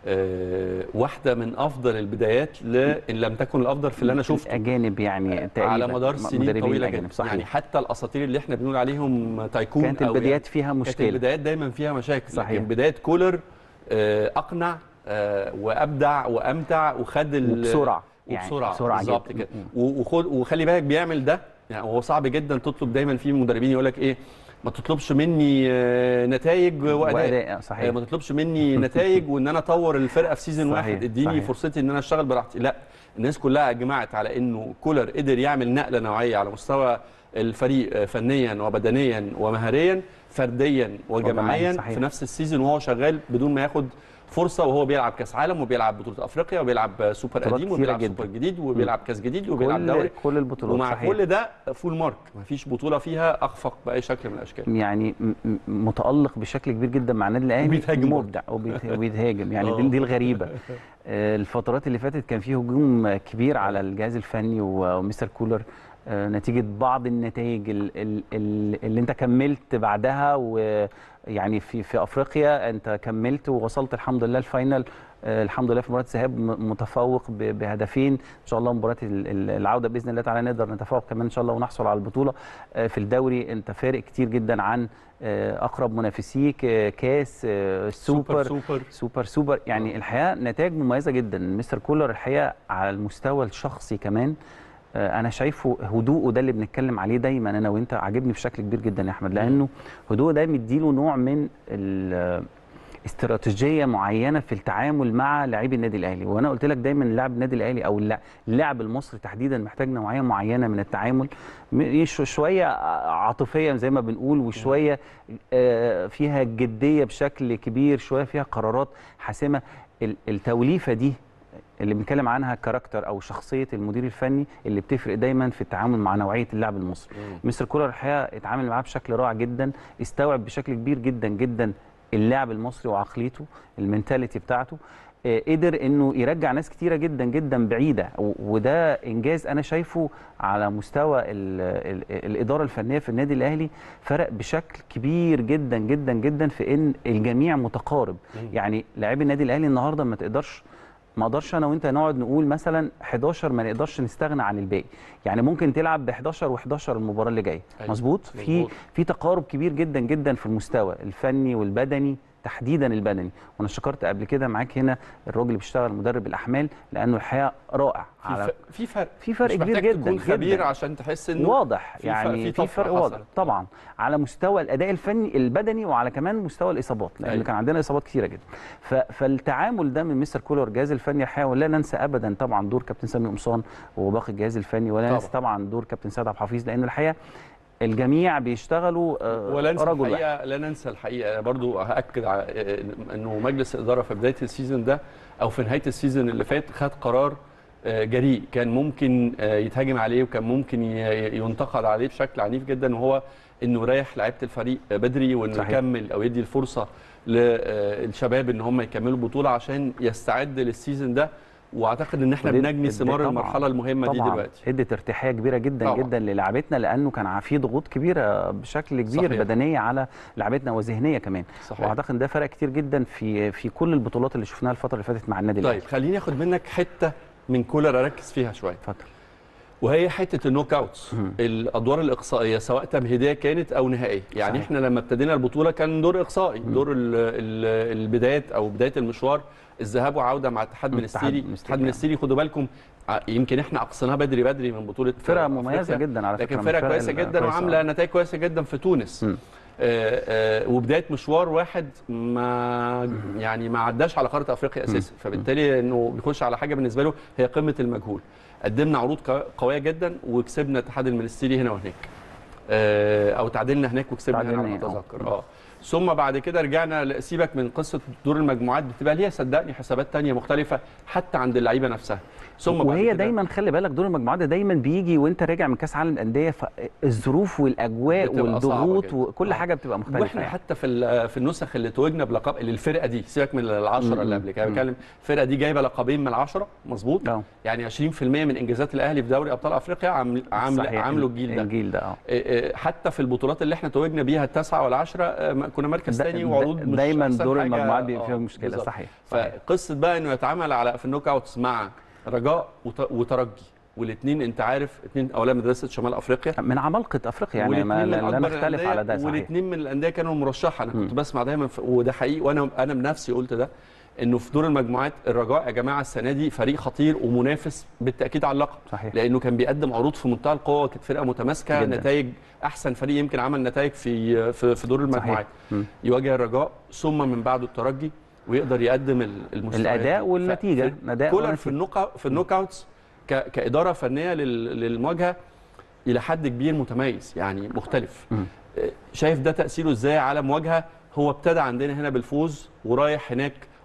آه، واحده من افضل البدايات ل ان لم تكن الافضل في اللي انا شفته اجانب يعني تقريبا على مدار سنين مدربين طويله أجانب، جدا صحيح يعني حتى الاساطير اللي احنا بنقول عليهم تايكون كانت أو البدايات يعني فيها كانت مشكله البدايات دايما فيها مشاكل صحيح. لكن بدايه كولر آه، اقنع آه، وابدع وامتع وخد ال- وبسرعه يعني وبسرعه بسرعه بالظبط جدا كده و- وخد وخلي بالك بيعمل ده يعني هو صعب جدا تطلب دايما في مدربين يقول لك ايه ما تطلبش مني آه، نتائج واداء واداء آه، صحيح ما تطلبش مني نتائج وان انا اطور الفرقه في سيزون صحيح، واحد اديني صحيح. فرصتي ان انا اشتغل براحتي لا الناس كلها اجمعت على انه كولر قدر يعمل نقله نوعيه على مستوى الفريق آه، فنيا وبدنيا ومهاريا فرديا وجماعيا صحيح. في نفس السيزون وهو شغال بدون ما ياخد فرصه وهو بيلعب كاس عالم وبيلعب بطوله افريقيا وبيلعب سوبر بطولات قديم كتيرة وبيلعب جدا. سوبر جديد وبيلعب كاس جديد وبيلعب كل دوري كل البطولات ومع صحيح. كل ده فول مارك مفيش بطوله فيها اخفق باي شكل من الاشكال يعني م- م- متالق بشكل كبير جدا مع النادي الاهلي وبيتهاجم برضه. مبدع وبيت- وبيتهاجم يعني آه. دي, دي الغريبه آه، الفترات اللي فاتت كان فيه هجوم كبير على الجهاز الفني و- ومستر كولر آه، نتيجه بعض النتائج ال- ال- ال- اللي انت كملت بعدها ويعني في في افريقيا انت كملت ووصلت الحمد لله الفاينل آه، الحمد لله في مباراه الذهاب م- متفوق ب- بهدفين ان شاء الله مباراه ال- ال- العوده باذن الله تعالى نقدر نتفوق كمان ان شاء الله ونحصل على البطوله آه، في الدوري انت فارق كتير جدا عن آه، اقرب منافسيك آه، كاس آه، سوبر سوبر سوبر سوبر سوبر يعني الحقيقه نتائج مميزه جدا مستر كولر الحقيقه على المستوى الشخصي كمان آه، انا شايفه هدوءه ده اللي بنتكلم عليه دايما انا وانت عاجبني بشكل كبير جدا يا احمد لانه هدوءه ده مديله نوع من ال- استراتيجيه معينه في التعامل مع لاعبي النادي الاهلي وانا قلت لك دايما لاعب النادي الاهلي او اللا- اللاعب المصري تحديدا محتاج نوعيه معينه من التعامل م- ش- شويه عاطفيه زي ما بنقول وشويه آه، فيها جديه بشكل كبير شويه فيها قرارات حاسمه ال- التوليفه دي اللي بنتكلم عنها كاركتر او شخصيه المدير الفني اللي بتفرق دايما في التعامل مع نوعيه اللاعب المصري مستر كولر الحقيقه اتعامل معاه بشكل رائع جدا استوعب بشكل كبير جدا جدا اللاعب المصري وعقليته المينتاليتي بتاعته آه، قدر انه يرجع ناس كتيره جدا جدا بعيده و- وده انجاز انا شايفه على مستوى ال ال الاداره الفنيه في النادي الاهلي فرق بشكل كبير جدا جدا جدا في ان الجميع متقارب يعني لاعبي النادي الاهلي النهارده ما تقدرش ما اقدرش انا وانت نقعد نقول مثلا 11 ما نقدرش نستغنى عن الباقي يعني ممكن تلعب ب 11 و11 المباراه اللي جايه أيوة. مظبوط في مظبوط. في تقارب كبير جدا جدا في المستوى الفني والبدني تحديدا البدني وانا شكرت قبل كده معاك هنا الراجل اللي بيشتغل مدرب الاحمال لانه الحقيقه رائع في, على ف... في فرق في فرق مش كبير محتاج جدا تكون خبير جدا. عشان تحس انه واضح في فرق- يعني في في طفرة فرق واضح حصلت. طبعا على مستوى الاداء الفني البدني وعلى كمان مستوى الاصابات لان أيوة. كان عندنا اصابات كثيره جدا ف... فالتعامل ده من مستر كولر الجهاز الفني الحقيقه ولا ننسى ابدا طبعا دور كابتن سامي قمصان وباقي الجهاز الفني ولا طبعا. ننسى طبعا دور كابتن سيد عبد الحفيظ لان الحقيقه الجميع بيشتغلوا آه، ولا ننسى رجل واحد الحقيقه لا ننسى الحقيقه برضو هاكد على انه مجلس الاداره في بدايه السيزون ده او في نهايه السيزون اللي فات خد قرار آه، جريء كان ممكن آه، يتهاجم عليه وكان ممكن ي- ينتقد عليه بشكل عنيف جدا وهو انه يريح لعيبه الفريق بدري وانه صحيح. يكمل او يدي الفرصه للشباب ان هم يكملوا البطوله عشان يستعد للسيزون ده واعتقد ان احنا ودي- بنجني ثمار طبعاً. المرحله المهمه دي طبعا دلوقتي ادت ارتياحيه كبيره جدا طبعاً. جدا للاعبتنا لانه كان في ضغوط كبيره بشكل كبير صحيح. بدنيه على لاعبتنا وذهنيه كمان صحيح. واعتقد ده فرق كتير جدا في في كل البطولات اللي شفناها الفتره اللي فاتت مع النادي طيب الاهلي خليني اخد منك حته من كولر اركز فيها شويه اتفضل وهي حته النوك اوتس الادوار الاقصائيه سواء تمهيديه كانت او نهائيه يعني صحيح. احنا لما ابتدينا البطوله كان دور اقصائي دور ال ال البدايات او بدايه المشوار الذهاب وعوده مع اتحاد مم. منستيري اتحاد منستيري، اتحاد منستيري خدوا بالكم ع- يمكن احنا اقصيناه بدري بدري من بطوله فرقه أفريقيا. مميزه جدا على فكره لكن من فرقه الفرق كويسه ال- جدا كويسة. وعامله نتائج كويسه جدا في تونس مم. آه آه وبدايه مشوار واحد ما يعني ما عداش على قاره افريقيا اساسا فبالتالي انه بيخش على حاجه بالنسبه له هي قمه المجهول قدمنا عروض قو- قويه جدا وكسبنا اتحاد المنستيري هنا وهناك آه او تعادلنا هناك وكسبنا هنا على تعادلنا ما هنا، آه. اتذكر اه ثم بعد كده رجعنا ل- سيبك من قصه دور المجموعات بتبقى ليها صدقني حسابات تانية مختلفه حتى عند اللعيبه نفسها ثم بعد وهي كده- دايما خلي بالك دور المجموعات ده دايما بيجي وانت راجع من كاس عالم الانديه فالظروف والاجواء بتبقى صعبة والضغوط جدا. وكل آه. حاجه بتبقى مختلفه واحنا يعني. حتى في ال- في النسخ اللي توجنا بلقب للفرقه دي سيبك من العشره اللي قبل كده بتكلم الفرقه دي جايبه لقبين من العشره مظبوط آه. يعني 20% من انجازات الاهلي في دوري ابطال افريقيا عامل عامل صحيح. عاملوا الجيل ده الجيل ده اه إيه إيه، حتى في البطولات اللي احنا توجنا بيها التاسعه والعشره آه، ما- كنا مركز دا- ثاني دا- وعروض مش دايما أحسن دور حاجة. المجموعات بيبقى آه، فيها مشكله بالظبط. صحيح صحيح فقصه بقى انه يتعامل على في النوك اوتس مع رجاء وت- وترجي والاثنين انت عارف اثنين اولا مدرسه شمال افريقيا من عمالقه افريقيا يعني ما والاثنين من لا اكبر نختلف على ده صحيح والاثنين من الانديه كانوا مرشحه انا كنت مم. بسمع دايما ف... وده حقيقي وانا انا بنفسي قلت ده انه في دور المجموعات الرجاء يا جماعه السنه دي فريق خطير ومنافس بالتاكيد على اللقب صحيح. لانه كان بيقدم عروض في منتهى القوه كانت فرقه متماسكه جداً. نتائج احسن فريق يمكن عمل نتائج في في, في دور المجموعات مم. يواجه الرجاء ثم من بعده الترجي ويقدر يقدم ال- المستويات الأداء دي. والنتيجة. ف- أداء كولر ونتيجة. في النوك في النوك اوتس ك- كاداره فنيه لل- للمواجهه الى حد كبير متميز يعني مختلف مم. شايف ده تاثيره ازاي على مواجهه هو ابتدى عندنا هنا بالفوز ورايح هناك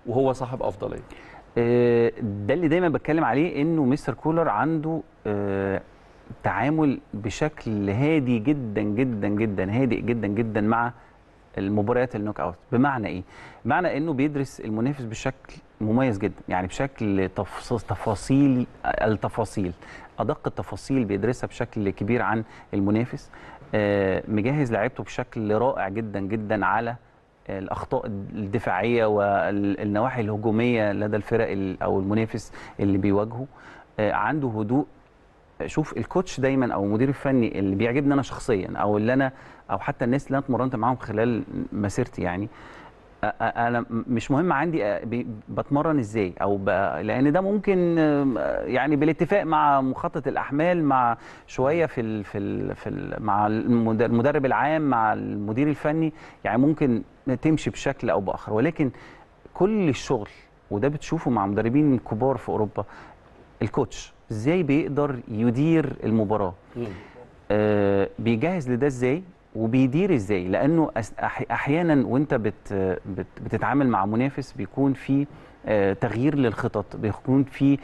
وهو صاحب افضليه آه، ده اللي دايما بتكلم عليه انه مستر كولر عنده آه، تعامل بشكل هادي جدا جدا جدا هادئ جدا جدا مع المباريات النوك اوت بمعنى ايه بمعنى انه بيدرس المنافس بشكل مميز جدا يعني بشكل تفص- تفاصيل التفاصيل ادق التفاصيل بيدرسها بشكل كبير عن المنافس آه، مجهز لعيبته بشكل رائع جدا جدا على الاخطاء الدفاعيه والنواحي الهجوميه لدى الفرق ال- او المنافس اللي بيواجهه آه، عنده هدوء شوف الكوتش دايما او المدير الفني اللي بيعجبني انا شخصيا او اللي انا او حتى الناس اللي انا اتمرنت معاهم خلال مسيرتي يعني أ- أ- انا م- مش مهم عندي أ- بي- بتمرن ازاي او ب... لان ده ممكن آم، يعني بالاتفاق مع مخطط الاحمال مع شويه في ال... في ال... في ال... مع المد- المدرب العام مع المدير الفني يعني ممكن تمشي بشكل او باخر ولكن كل الشغل وده بتشوفه مع مدربين كبار في اوروبا الكوتش ازاي بيقدر يدير المباراه آه، بيجهز لده ازاي وبيدير ازاي لانه أس- أح- احيانا وانت بت بت بتتعامل مع منافس بيكون في آه، تغيير للخطط بيكون في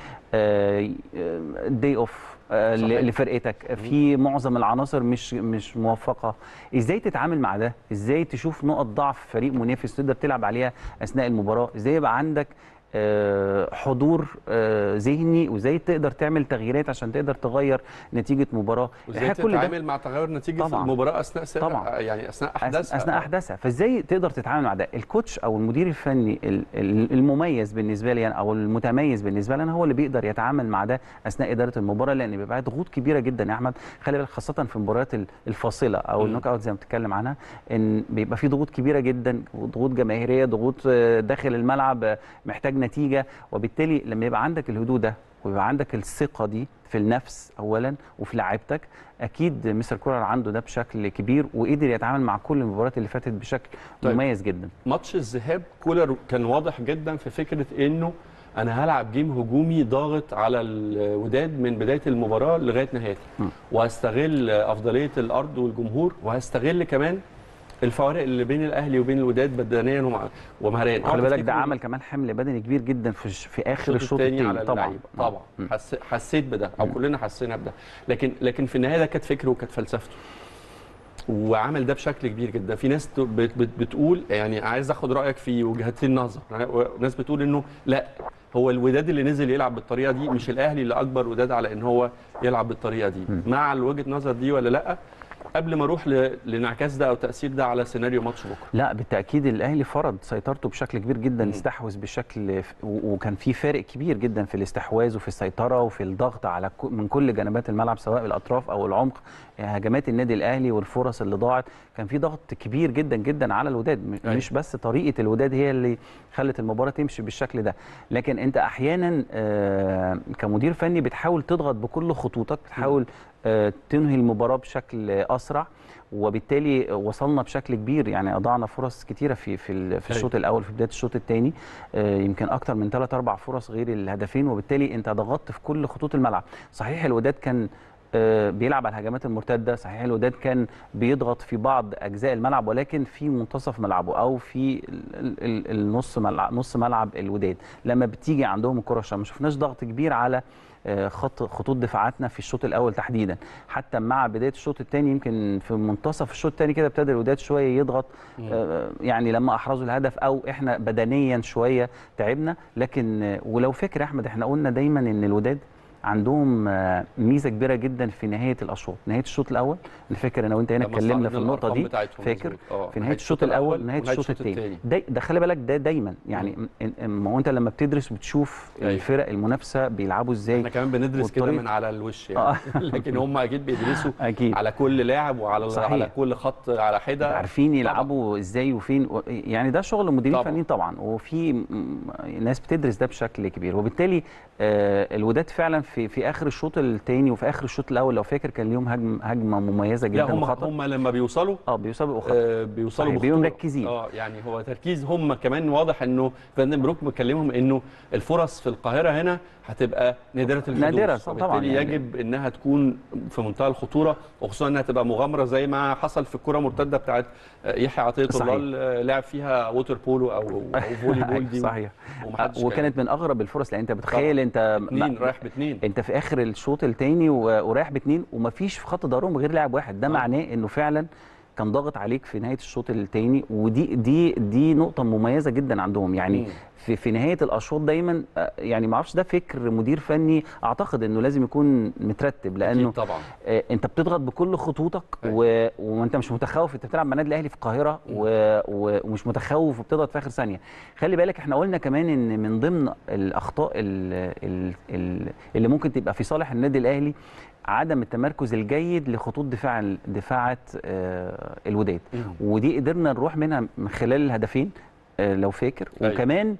داي اوف صحيح. لفرقتك في معظم العناصر مش مش موفقه ازاي تتعامل مع ده ازاي تشوف نقط ضعف فريق منافس تقدر تلعب عليها اثناء المباراه ازاي يبقى عندك آه، حضور آه، ذهني وازاي تقدر تعمل تغييرات عشان تقدر تغير نتيجه مباراه وازاي إحنا كل ده- تتعامل مع تغير نتيجه طبعاً. المباراه اثناء سير طبعاً. يعني اثناء أث- احداثها اثناء احداثها فازاي تقدر تتعامل مع ده الكوتش او المدير الفني ال- ال- المميز بالنسبه لي أنا او المتميز بالنسبه لي انا هو اللي بيقدر يتعامل مع ده اثناء اداره المباراه لان بيبقى ضغوط كبيره جدا يا احمد خلي بالك خاصه في المباريات ال- الفاصله او مم. النوك اوت زي ما بتتكلم عنها ان بيبقى في ضغوط كبيره جدا ضغوط جماهيريه ضغوط آه، داخل الملعب آه، محتاج نتيجه وبالتالي لما يبقى عندك الهدوء ده ويبقى عندك الثقه دي في النفس اولا وفي لعيبتك اكيد مستر كولر عنده ده بشكل كبير وقدر يتعامل مع كل المباريات اللي فاتت بشكل طيب. مميز جدا ماتش الذهاب كولر كان واضح جدا في فكره انه انا هلعب جيم هجومي ضاغط على الوداد من بدايه المباراه لغايه نهايتها م. وهستغل افضليه الارض والجمهور وهستغل كمان الفوارق اللي بين الاهلي وبين الوداد بدنيا ومع- ومهريا خلي بالك ده تفتكروا عمل كمان حمل بدني كبير جدا في الش- في اخر الشوط الثاني الثاني على طبعا اللعيبه طبعا م. حس... حسيت بده او مم. كلنا حسينا بده لكن لكن في النهايه ده كانت فكره وكانت فلسفته وعمل ده بشكل كبير جدا في ناس ت- بت بت بتقول يعني عايز اخد رايك في وجهتين نظر ناس بتقول انه لا هو الوداد اللي نزل يلعب بالطريقه دي مش الاهلي اللي اكبر وداد على ان هو يلعب بالطريقه دي مم. مع الوجهه نظر دي ولا لا قبل ما اروح ل- لانعكاس ده او تاثير ده على سيناريو ماتش بكره لا بالتاكيد الاهلي فرض سيطرته بشكل كبير جدا مم. استحوذ بشكل ف- و- وكان في فارق كبير جدا في الاستحواذ وفي السيطره وفي الضغط على ك- من كل جنبات الملعب سواء الاطراف او العمق هجمات النادي الاهلي والفرص اللي ضاعت كان في ضغط كبير جدا جدا على الوداد م- أيوة. مش بس طريقه الوداد هي اللي خلت المباراه تمشي بالشكل ده لكن انت احيانا آه، كمدير فني بتحاول تضغط بكل خطوطك بتحاول آه، تنهي المباراه بشكل اسرع وبالتالي وصلنا بشكل كبير يعني اضعنا فرص كتيره في في ال- في أيوة. الشوط الاول في بدايه الشوط الثاني يمكن اكتر من ثلاث اربع فرص غير الهدفين وبالتالي انت ضغطت في كل خطوط الملعب صحيح الوداد كان آه، بيلعب على الهجمات المرتده صحيح الوداد كان بيضغط في بعض اجزاء الملعب ولكن في منتصف ملعبه او في ال- ال- ال- النص ملعب نص ملعب الوداد لما بتيجي عندهم الكره عشان ما شفناش ضغط كبير على آه، خط خطوط دفاعاتنا في الشوط الاول تحديدا حتى مع بدايه الشوط الثاني يمكن في منتصف الشوط الثاني كده ابتدى الوداد شويه يضغط آه، يعني لما احرزوا الهدف او احنا بدنيا شويه تعبنا لكن آه، ولو فاكر يا احمد احنا قلنا دايما ان الوداد عندهم آه، ميزه كبيره جدا في نهايه الاشواط نهايه الشوط الاول انا فاكر انا وانت هنا لما اتكلمنا استعرضنا في النقطه الأرقام دي بتاعتهم فاكر مظبوط. آه، في نهايه الشوط الاول ونهايه الشوط الثاني ده, ده خلي بالك ده دايما يعني م- م- ما هو انت لما بتدرس بتشوف أيوة. الفرق المنافسه بيلعبوا ازاي احنا كمان بندرس كده والطريق- من على الوش يعني لكن هم اكيد بيدرسوا اكيد على كل لاعب وعلى صحيح. على كل خط على حده عارفين يلعبوا ازاي وفين و- يعني ده شغل مديرين طبعاً. فنيين طبعا وفي م- ناس بتدرس ده بشكل كبير وبالتالي آه، الوداد فعلا في في في اخر الشوط الثاني وفي اخر الشوط الاول لو فاكر كان ليهم هجم هجمه مميزه لا جدا هم وخطر هم لما بيوصلوا اه بيوصلوا وخطر آه بيوصلوا صحيح، بيبقوا بخطورة. مركزين. اه يعني هو تركيز هم كمان واضح انه فاندن بروك مكلمهم انه الفرص في القاهره هنا هتبقى نادره الحدوث نادرة، طبعاً وبالتالي يعني. يجب انها تكون في منتهى الخطوره وخصوصا انها تبقى مغامره زي ما حصل في الكره المرتده بتاعت آه، يحيى عطيه صحيح. الله اللي لعب فيها ووتر بولو او او فولي بول دي صحيح ومحدش كان- وكانت من اغرب الفرص لان انت بتخيل انت اتنين ما- رايح باتنين انت في اخر الشوط الثاني ورايح باتنين ومفيش في خط ظهرهم غير لاعب واحد ده آه. معناه انه فعلا كان ضاغط عليك في نهايه الشوط الثاني ودي دي دي نقطه مميزه جدا عندهم يعني مم. في في نهايه الاشواط دايما آه، يعني ما اعرفش ده فكر مدير فني اعتقد انه لازم يكون مترتب لانه أكيد طبعا آه، انت بتضغط بكل خطوطك أيوة. و... وانت مش متخوف انت بتلعب مع النادي الاهلي في القاهره و... و... ومش متخوف وبتضغط في اخر ثانيه خلي بالك احنا قلنا كمان ان من ضمن الاخطاء ال... ال... ال... اللي ممكن تبقى في صالح النادي الاهلي عدم التمركز الجيد لخطوط دفاع دفاعه آه، الوداد مم. ودي قدرنا نروح منها من خلال الهدفين آه، لو فاكر أيوة. وكمان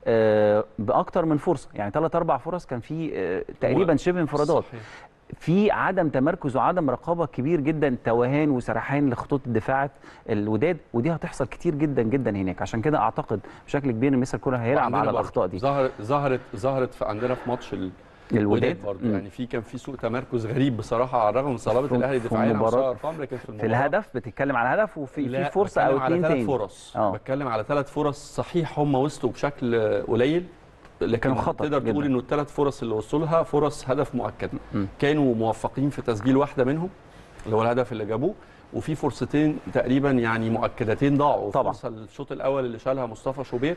آه، باكتر من فرصه يعني ثلاث اربع فرص كان في آه، تقريبا شبه انفرادات صحيح. في عدم تمركز وعدم رقابه كبير جدا توهان وسرحان لخطوط الدفاع الوداد ودي هتحصل كتير جدا جدا هناك عشان كده اعتقد بشكل كبير ان مستر كولر هيلعب وعندنا على برضه الاخطاء دي ظهر ظهرت ظهرت في عندنا في ماتش ال- الوداد برضه مم. يعني في كان في سوء تمركز غريب بصراحه على الرغم من صلابه في- الاهلي في دفاعيا على المباراة- مستوى الارقام لكن في في المباراة الهدف بتتكلم على هدف وفي لا، في فرصه بتكلم او على اتنين ثلاث تاني فرص اه بتكلم على ثلاث فرص صحيح هم وصلوا بشكل قليل لكن كانوا خطر تقدر جداً. تقول انه الثلاث فرص اللي وصلوا لها فرص هدف مؤكد مم. كانوا موفقين في تسجيل واحده منهم اللي هو الهدف اللي جابوه وفي فرصتين تقريبا يعني مؤكدتين ضاعوا طبعاً. فرصه الشوط الاول اللي شالها مصطفى شوبير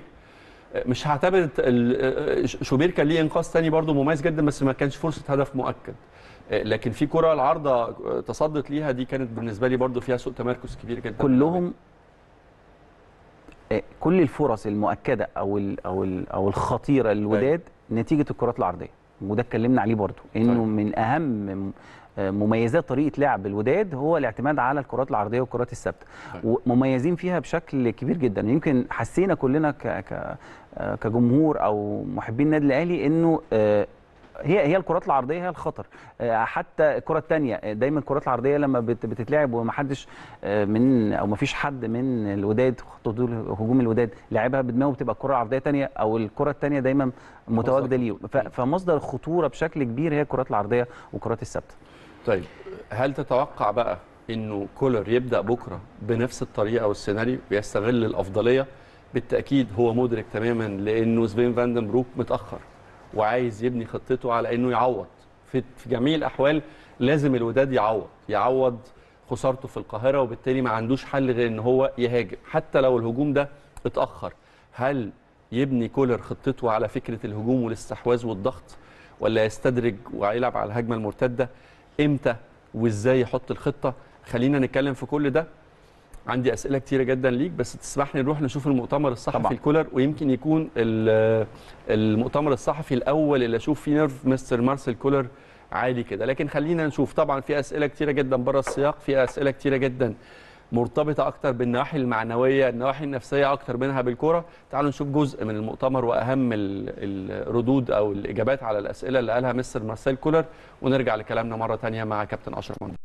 مش هعتبر ال- شوبير كان ليه انقاذ تاني برضو مميز جدا بس ما كانش فرصه هدف مؤكد لكن في كره العارضه تصدت ليها دي كانت بالنسبه لي برضو فيها سوء تمركز كبير جدا كلهم آه، كل الفرص المؤكده او ال او ال او الخطيره للوداد نتيجه الكرات العرضيه وده اتكلمنا عليه برضو انه طيب. من اهم آه، مميزات طريقه لعب الوداد هو الاعتماد على الكرات العرضيه والكرات الثابته طيب. ومميزين فيها بشكل كبير جدا يمكن حسينا كلنا ك ك آه، كجمهور او محبين النادي الاهلي انه آه، هي هي الكرات العرضيه هي الخطر آه، حتى الكره الثانيه دايما الكرات العرضيه لما بت- بتتلعب ومحدش آه، من او مفيش حد من الوداد خطوط هجوم الوداد لعبها بدماغه بتبقى الكره العرضيه ثانيه او الكره الثانيه دايما متواجده ليه ف- فمصدر الخطوره بشكل كبير هي الكرات العرضيه والكرات الثابته طيب هل تتوقع بقى انه كولر يبدا بكره بنفس الطريقه والسيناريو ويستغل الافضليه بالتاكيد هو مدرك تماما لانه سبين فاندن بروك متاخر وعايز يبني خطته على انه يعوض في في جميع الاحوال لازم الوداد يعوض يعوض خسارته في القاهره وبالتالي ما عندوش حل غير ان هو يهاجم حتى لو الهجوم ده اتاخر هل يبني كولر خطته على فكره الهجوم والاستحواذ والضغط ولا يستدرج ويلعب على الهجمه المرتده امتى وازاي يحط الخطه خلينا نتكلم في كل ده عندي اسئله كتيره جدا ليك بس تسمح لي نروح نشوف المؤتمر الصحفي طبعاً. الكولر ويمكن يكون ال- المؤتمر الصحفي الاول اللي اشوف فيه نيرف مستر مارسيل كولر عالي كده لكن خلينا نشوف طبعا في اسئله كتيره جدا بره السياق في اسئله كتيره جدا مرتبطه اكتر بالنواحي المعنويه النواحي النفسيه اكتر منها بالكوره تعالوا نشوف جزء من المؤتمر واهم ال- الردود او الاجابات على الاسئله اللي قالها مستر مارسيل كولر ونرجع لكلامنا مره تانية مع كابتن اشرف مندي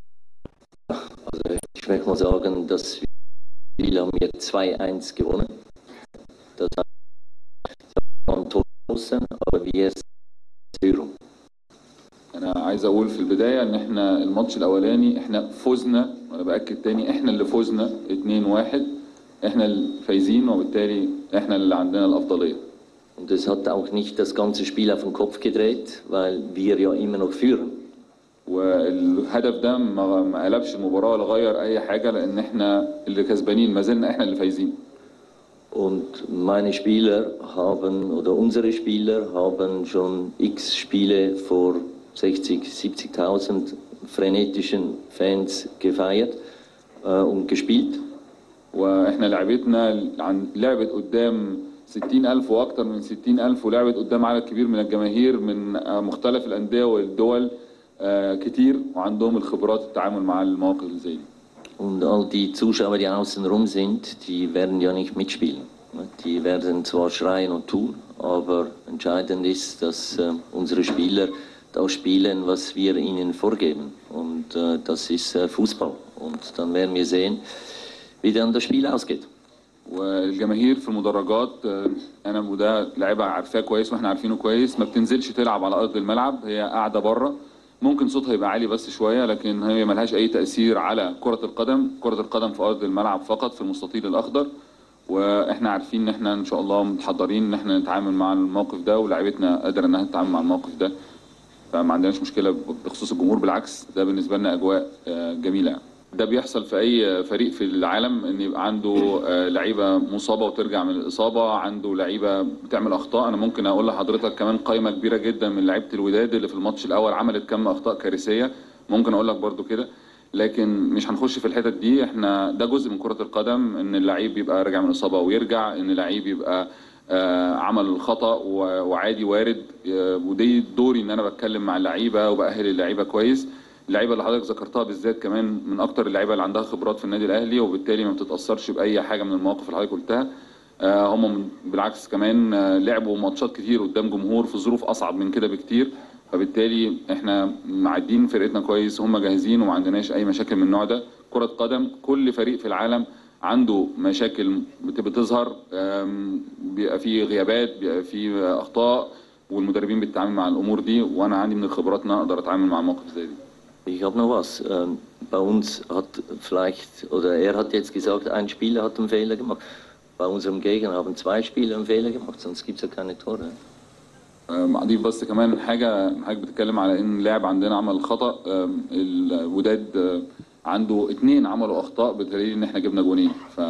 Ich möchte mal sagen, dass wir haben jetzt 2-1 gewonnen. Das war ein Tor außen, aber wir sind Führung. انا عايز اقول في البدايه ان احنا الماتش الاولاني احنا فزنا وانا باكد تاني احنا اللي فزنا 2-1 احنا الفايزين وبالتالي احنا اللي عندنا الافضليه Und es hat auch nicht das ganze Spiel auf den Kopf gedreht, weil wir ja immer noch führen. والهدف ده ما ما قلبش المباراه ولا غير اي حاجه لان احنا اللي كسبانين ما زلنا احنا اللي فايزين Und meine Spieler haben, oder unsere Spieler haben schon x Spiele vor 60, 70.000 frenetischen Fans gefeiert äh, und gespielt. واحنا لعبتنا عن لعبت قدام 60000 واكتر من 60000 ولعبت قدام عدد كبير من الجماهير من آه، مختلف الانديه والدول آه، كتير وعندهم الخبرات التعامل مع المواقف اللي زي دي Und all die Zuschauer, die außen rum sind, die werden ja nicht mitspielen. Die werden zwar schreien und tun, aber entscheidend ist, dass äh, unsere Spieler auch spielen, was wir ihnen vorgeben. Und äh, das ist äh, Fußball. Und dann werden wir sehen, wie dann das Spiel ausgeht. والجماهير في المدرجات آه، انا وده لعيبه عارفاه كويس واحنا عارفينه كويس ما بتنزلش تلعب على ارض الملعب هي قاعده بره ممكن صوتها يبقى عالي بس شويه لكن هي ملهاش اي تاثير على كره القدم كره القدم في ارض الملعب فقط في المستطيل الاخضر واحنا عارفين ان احنا ان شاء الله متحضرين ان احنا نتعامل مع الموقف ده ولاعيبتنا قادره انها تتعامل مع الموقف ده فما عندناش مشكله بخصوص الجمهور بالعكس ده بالنسبه لنا اجواء آه، جميله يعني. ده بيحصل في اي فريق في العالم ان يبقى عنده آه، لعيبه مصابه وترجع من الاصابه عنده لعيبه بتعمل اخطاء انا ممكن اقول لحضرتك كمان قائمه كبيره جدا من لعيبه الوداد اللي في الماتش الاول عملت كم اخطاء كارثيه ممكن اقول لك برضو كده لكن مش هنخش في الحتت دي احنا ده جزء من كره القدم ان اللعيب يبقى راجع من الاصابه ويرجع ان اللعيب يبقى آه، عمل خطا و- وعادي وارد آه، ودي دوري ان انا بتكلم مع اللعيبه وباهل اللعيبه كويس اللعيبه اللي حضرتك ذكرتها بالذات كمان من اكتر اللعيبه اللي عندها خبرات في النادي الاهلي وبالتالي ما بتتاثرش باي حاجه من المواقف اللي حضرتك قلتها آه، هم من- بالعكس كمان آه، لعبوا ماتشات كتير قدام جمهور في ظروف اصعب من كده بكتير فبالتالي احنا معدين فرقتنا كويس هم جاهزين وما عندناش اي مشاكل من النوع ده كره قدم كل فريق في العالم عنده مشاكل بت- بتظهر آم، بيبقى فيه غيابات بيبقى فيه اخطاء والمدربين بتتعامل مع الامور دي وانا عندي من الخبرات ان أنا اقدر اتعامل مع موقف زي دي Ich habe noch was. Ähm, bei uns hat vielleicht, oder er hat jetzt gesagt, ein Spieler hat einen Fehler gemacht. Bei unserem Gegner haben zwei Spieler einen Fehler gemacht, sonst gibt es ja keine Tore. أم، اضيف بس كمان حاجه حضرتك بتتكلم على ان لاعب عندنا عمل خطا أم، الوداد أم، عنده اتنين عملوا اخطاء بدليل ان احنا جبنا جونين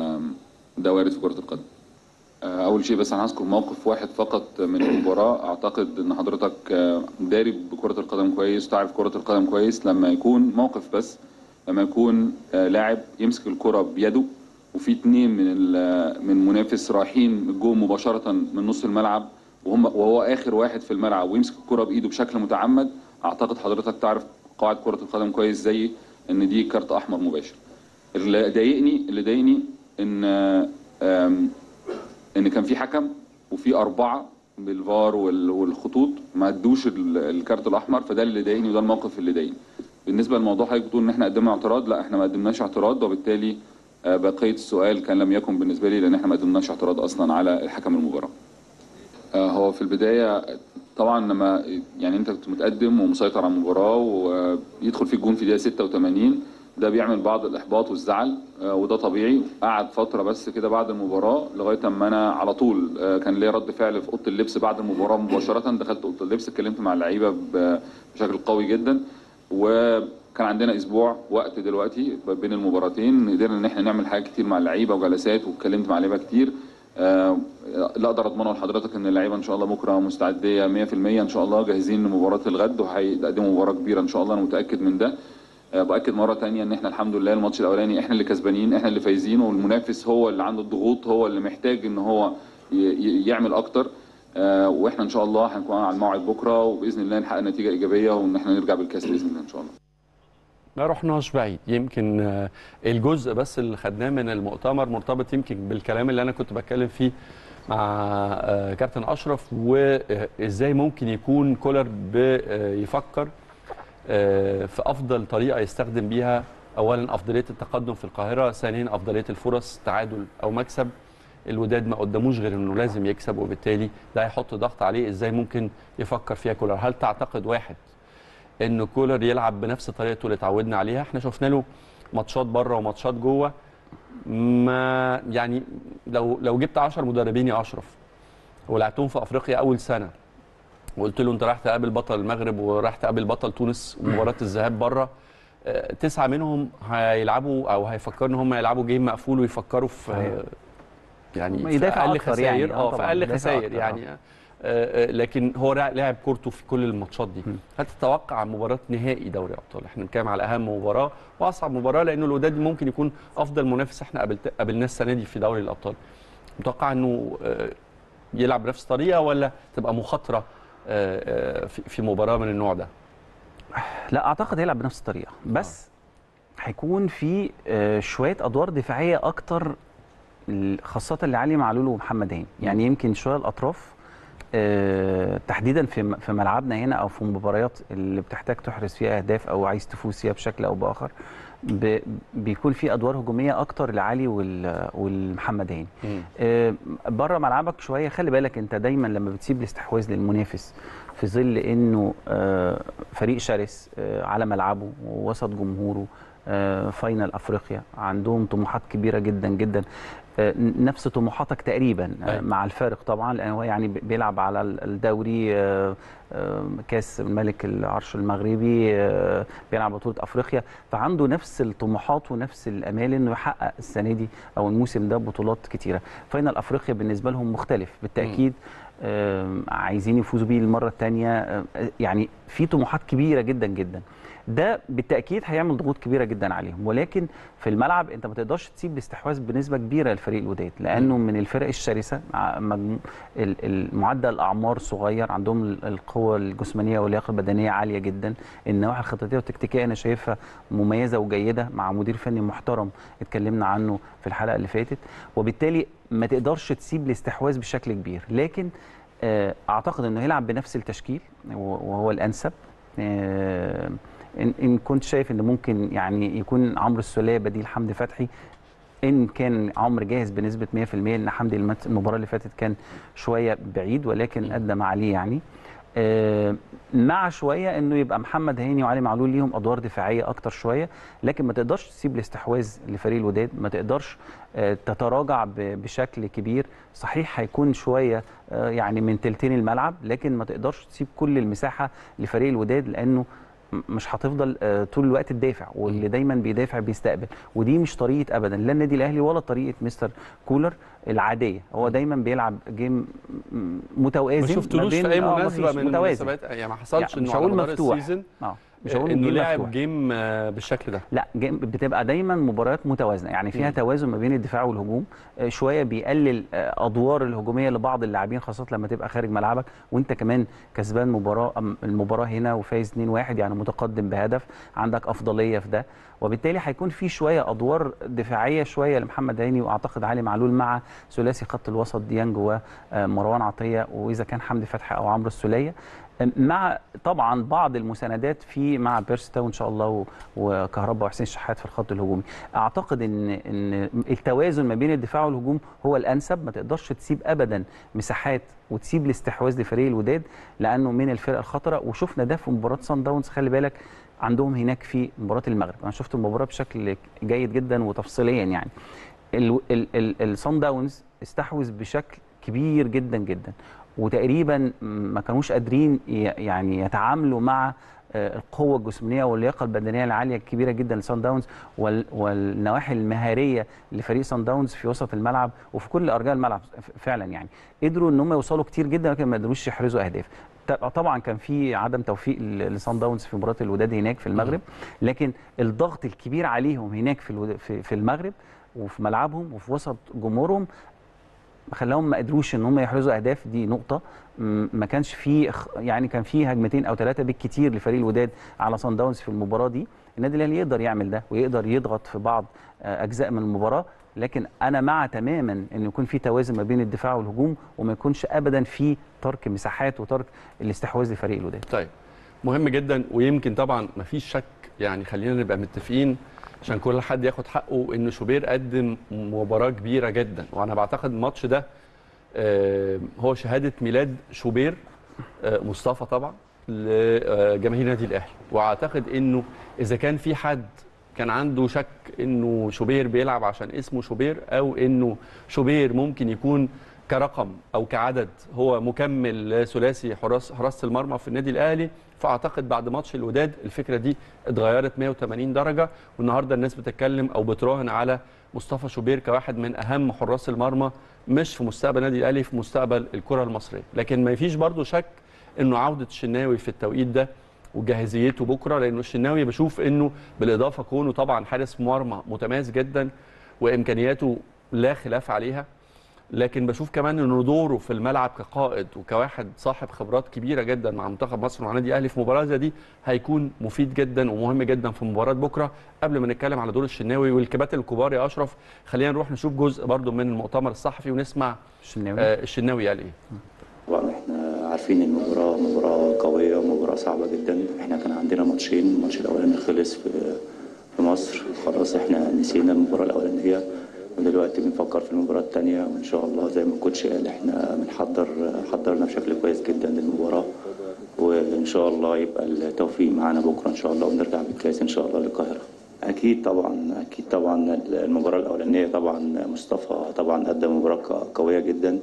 فده وارد في كره القدم أه، اول شيء بس انا هذكر موقف واحد فقط من المباراه اعتقد ان حضرتك أه، داري بكره القدم كويس تعرف كره القدم كويس لما يكون موقف بس لما يكون أه، لاعب يمسك الكره بيده وفي اتنين من ال- من منافس رايحين الجون مباشره من نص الملعب وهم وهو اخر واحد في الملعب ويمسك الكره بايده بشكل متعمد اعتقد حضرتك تعرف قواعد كره القدم كويس زي ان دي كارت احمر مباشر اللي ضايقني اللي ضايقني ان آم، ان كان في حكم وفي اربعه بالفار وال- والخطوط ما ادوش ال- الكارت الاحمر فده اللي ضايقني وده الموقف اللي ضايقني بالنسبه للموضوع حضرتك بتقول ان احنا قدمنا اعتراض لا احنا ما قدمناش اعتراض وبالتالي آه، بقيه السؤال كان لم يكن بالنسبه لي لان احنا ما قدمناش اعتراض اصلا على الحكم المباراه آه، هو في البدايه طبعا لما يعني انت كنت متقدم ومسيطر على المباراه ويدخل فيك جون في دقيقه 86 ده بيعمل بعض الاحباط والزعل آه، وده طبيعي قعد فتره بس كده بعد المباراه لغايه اما انا على طول آه، كان ليا رد فعل في اوضه اللبس بعد المباراه مباشره دخلت اوضه اللبس اتكلمت مع اللعيبه ب- بشكل قوي جدا وكان عندنا اسبوع وقت دلوقتي بين المباراتين قدرنا ان احنا نعمل حاجات كتير مع اللعيبه وجلسات واتكلمت مع اللعيبه كتير آه، لا اقدر اضمنه لحضرتك ان اللعيبه ان شاء الله بكره مستعديه 100% ان شاء الله جاهزين لمباراه الغد وهيقدموا مباراه كبيره ان شاء الله انا متاكد من ده آه، باكد مره تانية ان احنا الحمد لله الماتش الاولاني احنا اللي كسبانين احنا اللي فايزين والمنافس هو اللي عنده الضغوط هو اللي محتاج ان هو ي- ي- يعمل اكتر آه، واحنا ان شاء الله هنكون على الموعد بكره وباذن الله نحقق نتيجه ايجابيه وان احنا نرجع بالكاس باذن الله ان شاء الله ما رحناش بعيد يمكن آه، الجزء بس اللي خدناه من المؤتمر مرتبط يمكن بالكلام اللي انا كنت بتكلم فيه مع آه، كابتن اشرف وازاي ممكن يكون كولر بيفكر في افضل طريقه يستخدم بيها اولا افضليه التقدم في القاهره ثانيا افضليه الفرص تعادل او مكسب الوداد ما قداموش غير انه لازم يكسب وبالتالي ده هيحط ضغط عليه ازاي ممكن يفكر فيها كولر هل تعتقد واحد ان كولر يلعب بنفس طريقته اللي اتعودنا عليها احنا شفنا له ماتشات بره وماتشات جوه ما يعني لو لو جبت 10 مدربين يا اشرف ولعبتهم في افريقيا اول سنه وقلت له انت رايح تقابل بطل المغرب ورايح تقابل بطل تونس ومباراه الذهاب بره آه، تسعه منهم هيلعبوا او هيفكروا ان هم يلعبوا جيم مقفول ويفكروا في صحيح. آه، يعني في يدافع اقل أكتر خسائر يعني. آه اه في طبعاً، اقل يدافع خسائر أكتر، يعني آه، آه، لكن هو لع- لعب كورته في كل الماتشات دي هل تتوقع مباراه نهائي دوري ابطال احنا بنتكلم على اهم مباراه واصعب مباراه لانه الوداد ممكن يكون افضل منافس احنا قابلت- قابلناه السنه دي في دوري الابطال متوقع انه آه، يلعب بنفس الطريقه ولا تبقى مخاطره آه، آه، في في مباراه من النوع ده لا اعتقد هيلعب بنفس الطريقه بس هيكون في آه، شويه ادوار دفاعيه اكتر ال- خاصه لعلي معلول ومحمد هاني يعني يمكن شويه الاطراف آه، تحديدا في م- في ملعبنا هنا او في مباريات اللي بتحتاج تحرز فيها اهداف او عايز تفوز فيها بشكل او باخر ب- بيكون في ادوار هجوميه اكتر لعلي وال- والمحمد هاني آه، بره ملعبك شويه خلي بالك انت دايما لما بتسيب الاستحواذ للمنافس في ظل انه آه، فريق شرس آه، على ملعبه ووسط جمهوره آه، فاينل افريقيا عندهم طموحات كبيره جدا جدا آه، نفس طموحاتك تقريبا آه، أيوة. مع الفارق طبعا لان هو يعني بيلعب على الدوري آه، آه، كاس الملك العرش المغربي آه، بيلعب بطوله افريقيا فعنده نفس الطموحات ونفس الامال انه يحقق السنه دي او الموسم ده بطولات كتيره فاينل افريقيا بالنسبه لهم مختلف بالتاكيد آم، عايزين يفوزوا بيه المره الثانيه يعني في طموحات كبيره جدا جدا ده بالتاكيد هيعمل ضغوط كبيره جدا عليهم ولكن في الملعب انت ما تقدرش تسيب الاستحواذ بنسبه كبيره لفريق الوداد لانه من الفرق الشرسه مع مجمو- ال- ال- معدل الاعمار صغير عندهم ال- القوه الجسمانيه واللياقه البدنيه عاليه جدا النواحي الخططيه والتكتيكيه انا شايفها مميزه وجيده مع مدير فني محترم اتكلمنا عنه في الحلقه اللي فاتت وبالتالي ما تقدرش تسيب الاستحواذ بشكل كبير لكن آه، اعتقد انه هيلعب بنفس التشكيل وهو الانسب آه، ان إن كنت شايف ان ممكن يعني يكون عمرو السوليه بديل حمدي فتحي ان كان عمرو جاهز بنسبه 100% لان حمدي المت- المباراه اللي فاتت كان شويه بعيد ولكن ادى ما عليه يعني آه، مع شويه انه يبقى محمد هاني وعلي معلول ليهم ادوار دفاعيه اكتر شويه لكن ما تقدرش تسيب الاستحواذ لفريق الوداد ما تقدرش آه، تتراجع ب- بشكل كبير صحيح هيكون شويه آه، يعني من تلتين الملعب لكن ما تقدرش تسيب كل المساحه لفريق الوداد لانه م- مش هتفضل آه، طول الوقت تدافع واللي دايما بيدافع بيستقبل ودي مش طريقه ابدا لا النادي الاهلي ولا طريقه مستر كولر العاديه هو دايما بيلعب جيم م- متوازن ما ما شفتلوش بين- في اي آه، مناسبه مفيش، من متوازن. المناسبات يعني ما حصلش يعني انه مش على هقول مدار مفتوح. السيزون اه مش هقول انه جيم لعب مفتوح. جيم آه، بالشكل ده لا جيم- بتبقى دايما مباريات متوازنه يعني فيها مم. توازن ما بين الدفاع والهجوم آه، شويه بيقلل آه، ادوار الهجوميه لبعض اللاعبين خاصه لما تبقى خارج ملعبك وانت كمان كسبان مباراه أم- المباراه هنا وفايز 2-1 يعني متقدم بهدف عندك افضليه في ده وبالتالي هيكون في شويه ادوار دفاعيه شويه لمحمد هاني واعتقد علي معلول مع ثلاثي خط الوسط ديانج ومروان عطيه واذا كان حمدي فتحي او عمرو السوليه مع طبعا بعض المساندات في مع بيرستاو ان شاء الله و- وكهربا وحسين شحات في الخط الهجومي اعتقد ان ان التوازن ما بين الدفاع والهجوم هو الانسب ما تقدرش تسيب ابدا مساحات وتسيب الاستحواذ لفريق الوداد لانه من الفرق الخطره وشفنا ده في مباراه سان داونز خلي بالك عندهم هناك في مباراه المغرب انا شفت المباراه بشكل جيد جدا وتفصيليا يعني ال- ال- ال- الصن داونز استحوذ بشكل كبير جدا جدا وتقريبا ما كانوش قادرين ي- يعني يتعاملوا مع آه، القوه الجسمانيه واللياقه البدنيه العاليه الكبيره جدا لسان داونز وال- والنواحي المهاريه لفريق سان داونز في وسط الملعب وفي كل ارجاء الملعب ف- فعلا يعني قدروا ان هم يوصلوا كتير جدا لكن ما قدروش يحرزوا اهداف ط- طبعا كان في عدم توفيق ل- لسان داونز في مباراه الوداد هناك في المغرب لكن الضغط الكبير عليهم هناك في الود- في في المغرب وفي ملعبهم وفي وسط جمهورهم خلاهم ما قدروش ان هم يحرزوا اهداف دي نقطه م- ما كانش في خ- يعني كان في هجمتين او ثلاثه بالكتير لفريق الوداد على صن داونز في المباراه دي النادي الاهلي يقدر يعمل ده ويقدر يضغط في بعض آه، اجزاء من المباراه لكن انا مع تماما ان يكون في توازن ما بين الدفاع والهجوم وما يكونش ابدا في ترك مساحات وترك الاستحواذ لفريق الوداد طيب مهم جدا ويمكن طبعا ما فيش شك يعني خلينا نبقى متفقين عشان كل حد ياخد حقه ان شوبير قدم مباراه كبيره جدا وانا بعتقد الماتش ده آه، هو شهاده ميلاد شوبير آه، مصطفى طبعا لجماهير النادي الاهلي واعتقد انه اذا كان في حد كان عنده شك انه شوبير بيلعب عشان اسمه شوبير او انه شوبير ممكن يكون كرقم او كعدد هو مكمل لثلاثي حراس حراسه المرمى في النادي الاهلي فاعتقد بعد ماتش الوداد الفكره دي اتغيرت 180 درجه والنهارده الناس بتتكلم او بتراهن على مصطفى شوبير كواحد من اهم حراس المرمى مش في مستقبل النادي الاهلي في مستقبل الكره المصريه لكن ما فيش برضو شك انه عوده الشناوي في التوقيت ده وجاهزيته بكره لانه الشناوي بشوف انه بالاضافه كونه طبعا حارس مرمى متميز جدا وامكانياته لا خلاف عليها لكن بشوف كمان انه دوره في الملعب كقائد وكواحد صاحب خبرات كبيره جدا مع منتخب مصر ومع النادي الاهلي في مباراه زي دي هيكون مفيد جدا ومهم جدا في مباراه بكره قبل ما نتكلم على دور الشناوي والكباتن الكبار يا اشرف خلينا نروح نشوف جزء برضو من المؤتمر الصحفي ونسمع الشناوي آه الشناوي قال ايه طبعا احنا عارفين المباراة مباراة قوية ومباراة صعبة جدا احنا كان عندنا ماتشين الماتش الأولاني خلص في في مصر خلاص احنا نسينا المباراة الأولانية ودلوقتي بنفكر في المباراة التانية وإن شاء الله زي ما الكوتش قال احنا بنحضر حضرنا بشكل كويس جدا للمباراة وإن شاء الله يبقى التوفيق معانا بكرة إن شاء الله ونرجع بالكاس إن شاء الله للقاهرة أكيد طبعا أكيد طبعا المباراة الأولانية طبعا مصطفى طبعا قدم مباراة قوية جدا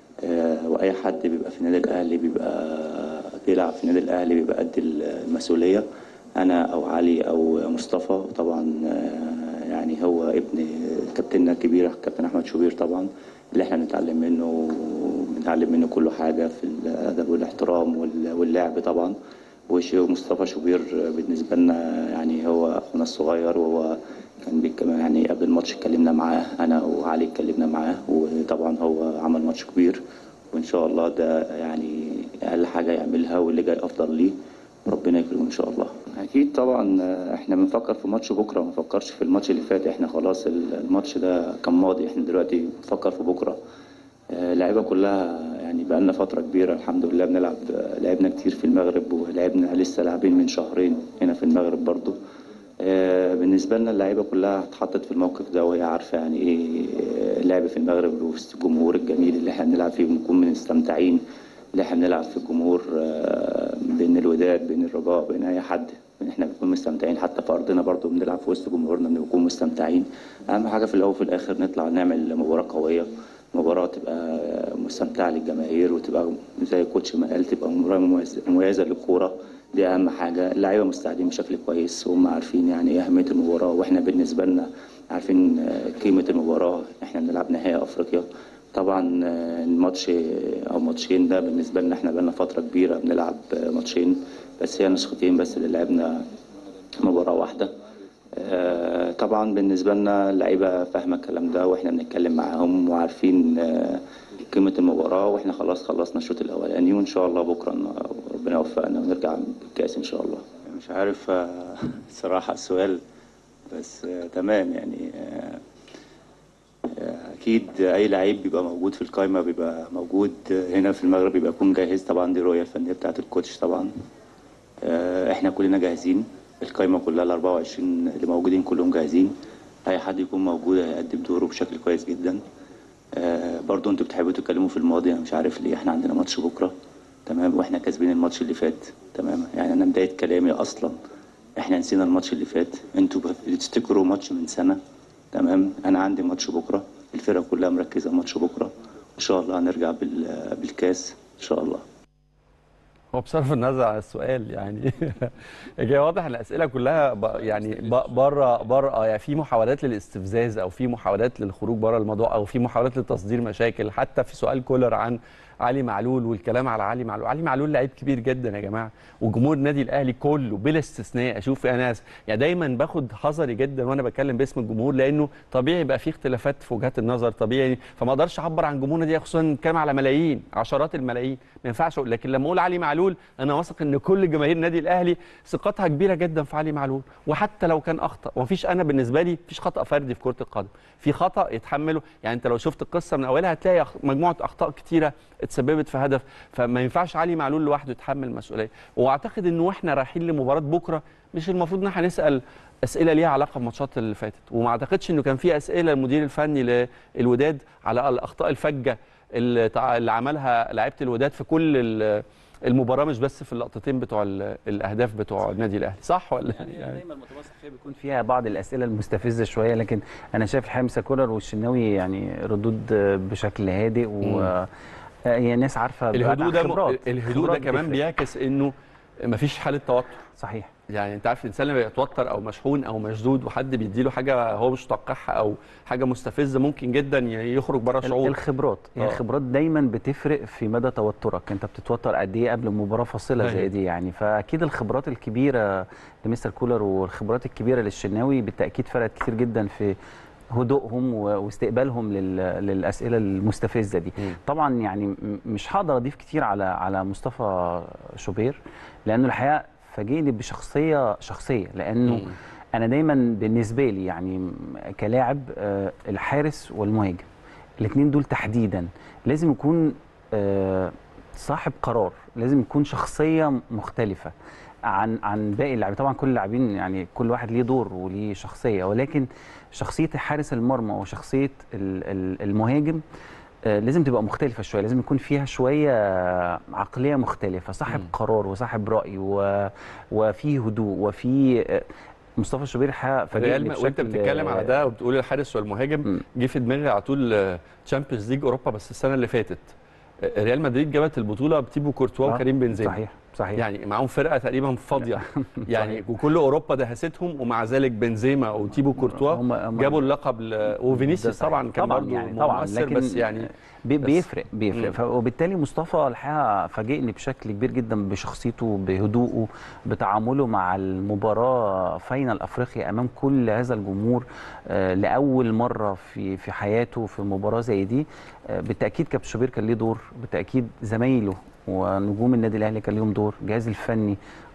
آه، واي حد بيبقى في النادي الاهلي بيبقى بيلعب في النادي الاهلي بيبقى قد المسؤوليه انا او علي او مصطفى طبعا آه، يعني هو ابن كابتننا الكبير كابتن احمد شوبير طبعا اللي احنا بنتعلم منه بنتعلم منه كل حاجه في الادب والاحترام وال- واللعب طبعا وش- ومصطفى شوبير بالنسبه لنا يعني هو اخونا الصغير وهو كان بيتكلم يعني قبل الماتش اتكلمنا معاه انا وعلي اتكلمنا معاه وطبعا هو عمل ماتش كبير وان شاء الله ده يعني اقل حاجه يعملها واللي جاي افضل ليه ربنا يكرمه ان شاء الله اكيد طبعا احنا بنفكر في ماتش بكره ما نفكرش في الماتش اللي فات احنا خلاص الماتش ده كان ماضي احنا دلوقتي بنفكر في بكره آه، اللعيبه كلها يعني بقى لنا فتره كبيره الحمد لله بنلعب آه، لعبنا كتير في المغرب ولعبنا لسه لاعبين من شهرين هنا في المغرب برضو آه، بالنسبه لنا اللعيبه كلها اتحطت في الموقف ده وهي عارفه يعني ايه آه، اللعب في المغرب وسط الجمهور الجميل اللي احنا بنلعب فيه بنكون مستمتعين اللي احنا بنلعب في الجمهور آه، بين الوداد بين الرجاء بين اي حد احنا بنكون مستمتعين حتى في ارضنا برضو بنلعب في وسط جمهورنا بنكون مستمتعين اهم حاجه في الاول وفي الاخر نطلع نعمل مباراه قويه مباراة تبقى مستمتعة للجماهير وتبقى زي الكوتش ما قال تبقى مباراة مميزة- مميزة للكورة دي أهم حاجة اللعيبة مستعدين بشكل كويس وهم عارفين يعني إيه أهمية المباراة وإحنا بالنسبة لنا عارفين آه، قيمة المباراة إحنا بنلعب نهائي أفريقيا طبعا آه، الماتش أو ماتشين ده بالنسبة لنا إحنا بقالنا فترة كبيرة بنلعب آه، ماتشين بس هي نسختين بس اللي لعبنا مباراة واحدة آه، طبعا بالنسبة لنا اللعيبة فاهمة الكلام ده واحنا بنتكلم معاهم وعارفين آه، قيمة المباراة واحنا خلاص خلصنا الشوط الأولاني وإن شاء الله بكرة ن- ربنا يوفقنا ونرجع بالكأس إن شاء الله مش عارف آه، الصراحة السؤال بس آه، تمام يعني آه، آه، أكيد أي لعيب بيبقى موجود في القايمة بيبقى موجود هنا في المغرب بيبقى يكون جاهز طبعا دي الرؤية الفنية بتاعة الكوتش طبعا آه، احنا كلنا جاهزين القايمه كلها ال 24 اللي موجودين كلهم جاهزين اي حد يكون موجود هيقدم دوره بشكل كويس جدا آه، برضو انتوا بتحبوا تتكلموا في الماضي انا مش عارف ليه احنا عندنا ماتش بكره تمام واحنا كاسبين الماتش اللي فات تمام يعني انا بدايه كلامي اصلا احنا نسينا الماتش اللي فات انتوا بتفتكروا ماتش من سنه تمام انا عندي ماتش بكره الفرقه كلها مركزه ماتش بكره ان شاء الله هنرجع بال- بالكاس ان شاء الله هو بصرف النظر عن السؤال يعني جاي واضح ان الاسئله كلها ب... يعني ب... بره بره آه، يعني في محاولات للاستفزاز او في محاولات للخروج بره الموضوع او في محاولات لتصدير مشاكل حتى في سؤال كولر عن علي معلول والكلام على علي معلول علي معلول لعيب كبير جدا يا جماعه وجمهور النادي الاهلي كله بلا استثناء اشوف انا ناس يعني دايما باخد حذري جدا وانا بتكلم باسم الجمهور لانه طبيعي يبقى في اختلافات في وجهات النظر طبيعي فما اقدرش اعبر عن جمهورنا دي خصوصا نتكلم على ملايين عشرات الملايين ما ينفعش أقول- لكن لما اقول علي معلول انا واثق ان كل جماهير النادي الاهلي ثقتها كبيره جدا في علي معلول وحتى لو كان اخطا ومفيش انا بالنسبه لي مفيش خطا فردي في كره القدم في خطا يتحمله يعني انت لو شفت القصه من اولها هتلاقي أخ- مجموعه اخطاء كتيره اتسببت في هدف فما ينفعش علي معلول لوحده يتحمل المسؤوليه واعتقد انه واحنا رايحين لمباراه بكره مش المفروض ان احنا نسال اسئله ليها علاقه بالماتشات اللي فاتت وما اعتقدش انه كان في اسئله المدير الفني للوداد على الاخطاء الفجه اللي تع- اللي عملها لعيبه الوداد في كل ال- المباراه مش بس في اللقطتين بتوع ال- الاهداف بتوع النادي الاهلي صح ولا يعني دايما المتوسط فيها بيكون فيها بعض الاسئله المستفزه شويه لكن انا شايف الحقيقه مسا كولر والشناوي يعني ردود بشكل هادئ و هي ناس عارفه الهدوء ده م... خبرات. الهدوء ده خبرات كمان بتفرق. بيعكس انه مفيش حاله توتر صحيح يعني انت عارف الانسان لما يتوتر او مشحون او مشدود وحد بيديله حاجه هو مش متوقعها او حاجه مستفزه ممكن جدا ي- يخرج بره ال- شعور الخبرات هي آه. الخبرات دايما بتفرق في مدى توترك انت بتتوتر قد ايه قبل مباراه فاصله أيوة. زي دي يعني فاكيد الخبرات الكبيره لمستر كولر والخبرات الكبيره للشناوي بالتاكيد فرقت كتير جدا في هدوءهم و- واستقبالهم لل- للاسئله المستفزه دي مم. طبعا يعني م- مش هقدر اضيف كتير على على مصطفى شوبير لانه الحقيقه فاجئني بشخصيه شخصيه لانه مم. انا دايما بالنسبه لي يعني م- كلاعب آه، الحارس والمهاجم الاثنين دول تحديدا لازم يكون آه، صاحب قرار لازم يكون شخصيه مختلفه عن عن باقي اللاعبين طبعا كل اللاعبين يعني كل واحد ليه دور وليه شخصيه ولكن شخصيه حارس المرمى وشخصيه ال- ال- المهاجم آه، لازم تبقى مختلفة شوية لازم يكون فيها شوية عقلية مختلفة صاحب قرار وصاحب رأي و... وفي هدوء وفي آه، مصطفى الشوبير الحقيقة فاجئني ريال م- وانت بشكل- بتتكلم على ده وبتقول الحارس والمهاجم جه في دماغي على طول تشامبيونز ليج اوروبا بس السنه اللي فاتت آه، ريال مدريد جابت البطوله بتيبو كورتوا آه، وكريم بنزيما صحيح صحيح يعني معاهم فرقه تقريبا فاضيه يعني وكل اوروبا دهستهم ومع ذلك بنزيما وتيبو كورتوا هم- هم- جابوا اللقب ل... ده وفينيسيوس صحيح. طبعا كان طبعا برضه يعني طبعا مؤثر لكن بس يعني بي- بس- بيفرق بيفرق مم. ف- وبالتالي مصطفى الحقيقه فاجئني بشكل كبير جدا بشخصيته بهدوءه بتعامله مع المباراه فاينل افريقيا امام كل هذا الجمهور آه، لاول مره في في حياته في مباراه زي دي آه، بالتاكيد كابتن شوبير كان ليه دور بالتاكيد زمايله ونجوم النادي الاهلي كان ليهم دور الجهاز الفني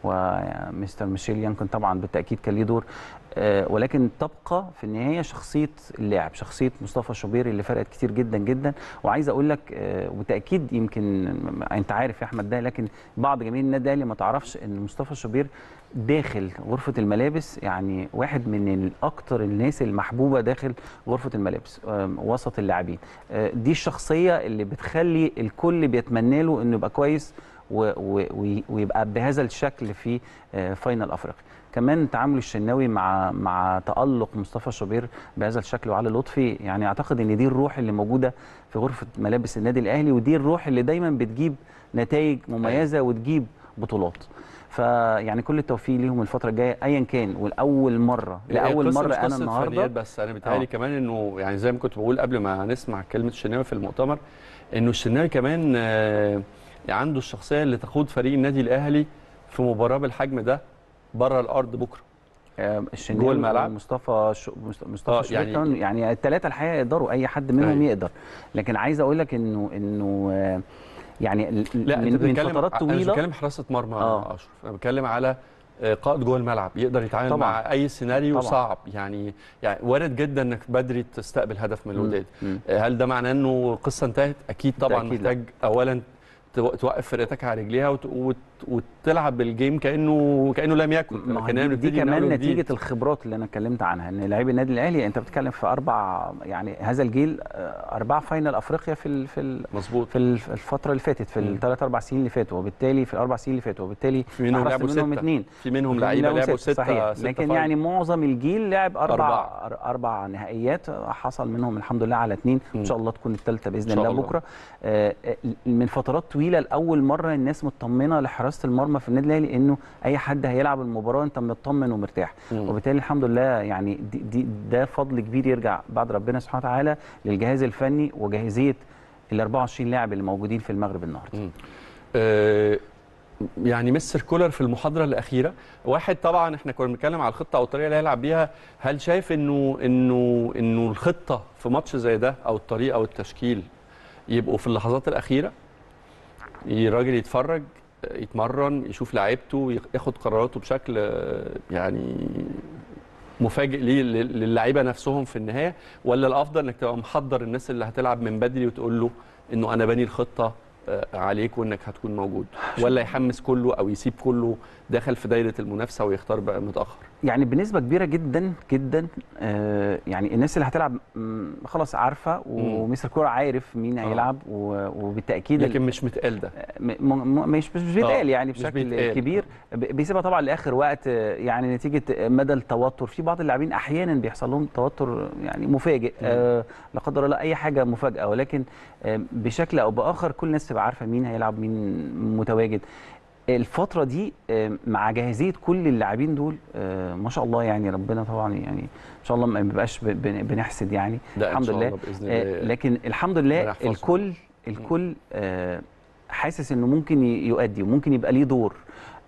ومستر ميشيل يانكن طبعا بالتاكيد كان ليه دور آه، ولكن تبقى في النهايه شخصيه اللاعب شخصيه مصطفى شوبير اللي فرقت كتير جدا جدا وعايز اقول لك آه، وبالتاكيد يمكن م- انت عارف يا احمد ده لكن بعض جماهير النادي الاهلي ما تعرفش ان مصطفى شوبير داخل غرفه الملابس يعني واحد من اكتر الناس المحبوبه داخل غرفه الملابس آم، وسط اللاعبين آه، دي الشخصيه اللي بتخلي الكل بيتمنى له انه يبقى كويس و- و- وي- ويبقى بهذا الشكل في آه، فاينل افريقيا كمان تعامل الشناوي مع مع تالق مصطفى شوبير بهذا الشكل وعلي لطفي يعني اعتقد ان دي الروح اللي موجوده في غرفه ملابس النادي الاهلي ودي الروح اللي دايما بتجيب نتائج مميزه وتجيب بطولات فيعني كل التوفيق ليهم الفتره الجايه ايا كان والاول مره هي لاول قصة مره مش انا قصة النهارده فنيات بس انا بيتهيألي آه. كمان انه يعني زي ما كنت بقول قبل ما نسمع كلمه الشناوي في المؤتمر انه الشناوي كمان آه، عنده الشخصيه اللي تقود فريق النادي الاهلي في مباراه بالحجم ده بره الارض بكره آه، الشناوي جوه الملعب مصطفى شو مصط- مصطفى آه، آه يعني- يعني يعني الثلاثه الحقيقه يقدروا اي حد منهم أيوة. يقدر لكن عايز اقول لك انه انه آه، يعني ال- لا من, انت من بتتكلم فترات انا مش طويله بتكلم حراسه مرمى آه. يا اشرف انا بتكلم على آه، قائد جوه الملعب يقدر يتعامل طبعاً. مع اي سيناريو طبعاً. صعب يعني يعني وارد جدا انك بدري تستقبل هدف من مم. الوداد مم. آه، هل ده معناه انه القصه انتهت اكيد طبعا بالتأكيد لا. محتاج اولا تو- توقف فرقتك على رجليها وت- وت- وتلعب بالجيم كانه كانه لم يكن ما هو كأننا دي, بنبتدي دي من أول كمان وجديد. نتيجه الخبرات اللي انا اتكلمت عنها ان لاعبي النادي الاهلي انت بتتكلم في اربع يعني هذا الجيل آه، اربع فاينل افريقيا في ال في ال مظبوط في الف- الفتره اللي فاتت في مم. الثلاث اربع سنين اللي فاتوا وبالتالي في الاربع سنين اللي فاتوا وبالتالي في منهم أحرزت لعبوا منهم ستة. اثنين في منهم وفي لعيبه منهم لعبوا ستة، ستة صحيح ستة لكن فاينل. يعني معظم الجيل لعب اربع أربعة. أربع, أربع نهائيات حصل منهم الحمد لله على اثنين مم. ان شاء الله تكون الثالثه باذن إن شاء الله, الله. بكره آه، آه، من فترات طويله لاول مره الناس مطمنه لحراسه المرمى في النادي الاهلي انه اي حد هيلعب المباراه انت مطمن ومرتاح مم. وبالتالي الحمد لله يعني دي, دي ده فضل كبير يرجع بعد ربنا سبحانه وتعالى للجهاز الفني وجاهزيه ال 24 لاعب اللي موجودين في المغرب النهارده مم. آه، يعني مستر كولر في المحاضره الاخيره واحد طبعا احنا كنا بنتكلم على الخطه او الطريقه اللي هيلعب بيها هل شايف انه انه انه الخطه في ماتش زي ده او الطريقه او التشكيل يبقوا في اللحظات الاخيره الراجل يتفرج آه، يتمرن يشوف لعيبته يخ- ياخد قراراته بشكل آه، يعني مفاجئ ليه لل- للعيبه نفسهم في النهايه ولا الافضل انك تبقى محضر الناس اللي هتلعب من بدري وتقول له انه انا باني الخطه آه، عليك وانك هتكون موجود ولا يحمس كله او يسيب كله داخل في دايره المنافسه ويختار بقى متاخر يعني بنسبه كبيره جدا جدا آه يعني الناس اللي هتلعب مم، خلاص عارفه ومستر كوره عارف مين آه. هيلعب و- وبالتاكيد لكن مش متقال ده م- م- مش مش مش بيتقال آه، يعني مش بشكل بيتقال. كبير ب- بيسيبها طبعا لاخر وقت آه، يعني نتيجه مدى التوتر في بعض اللاعبين احيانا بيحصل لهم توتر يعني مفاجئ آه لا قدر الله اي حاجه مفاجاه ولكن آه بشكل او باخر كل الناس تبقى عارفه مين هيلعب مين متواجد الفترة دي آه، مع جاهزية كل اللاعبين دول آه، ما شاء الله يعني ربنا طبعا يعني ان شاء الله ما بيبقاش ب- بن- بنحسد يعني لا، إن الحمد شاء لله الله بإذن آه، الله. لكن الحمد ربنا لله يحفظهم. الكل الكل آه، حاسس انه ممكن ي- يؤدي وممكن يبقى ليه دور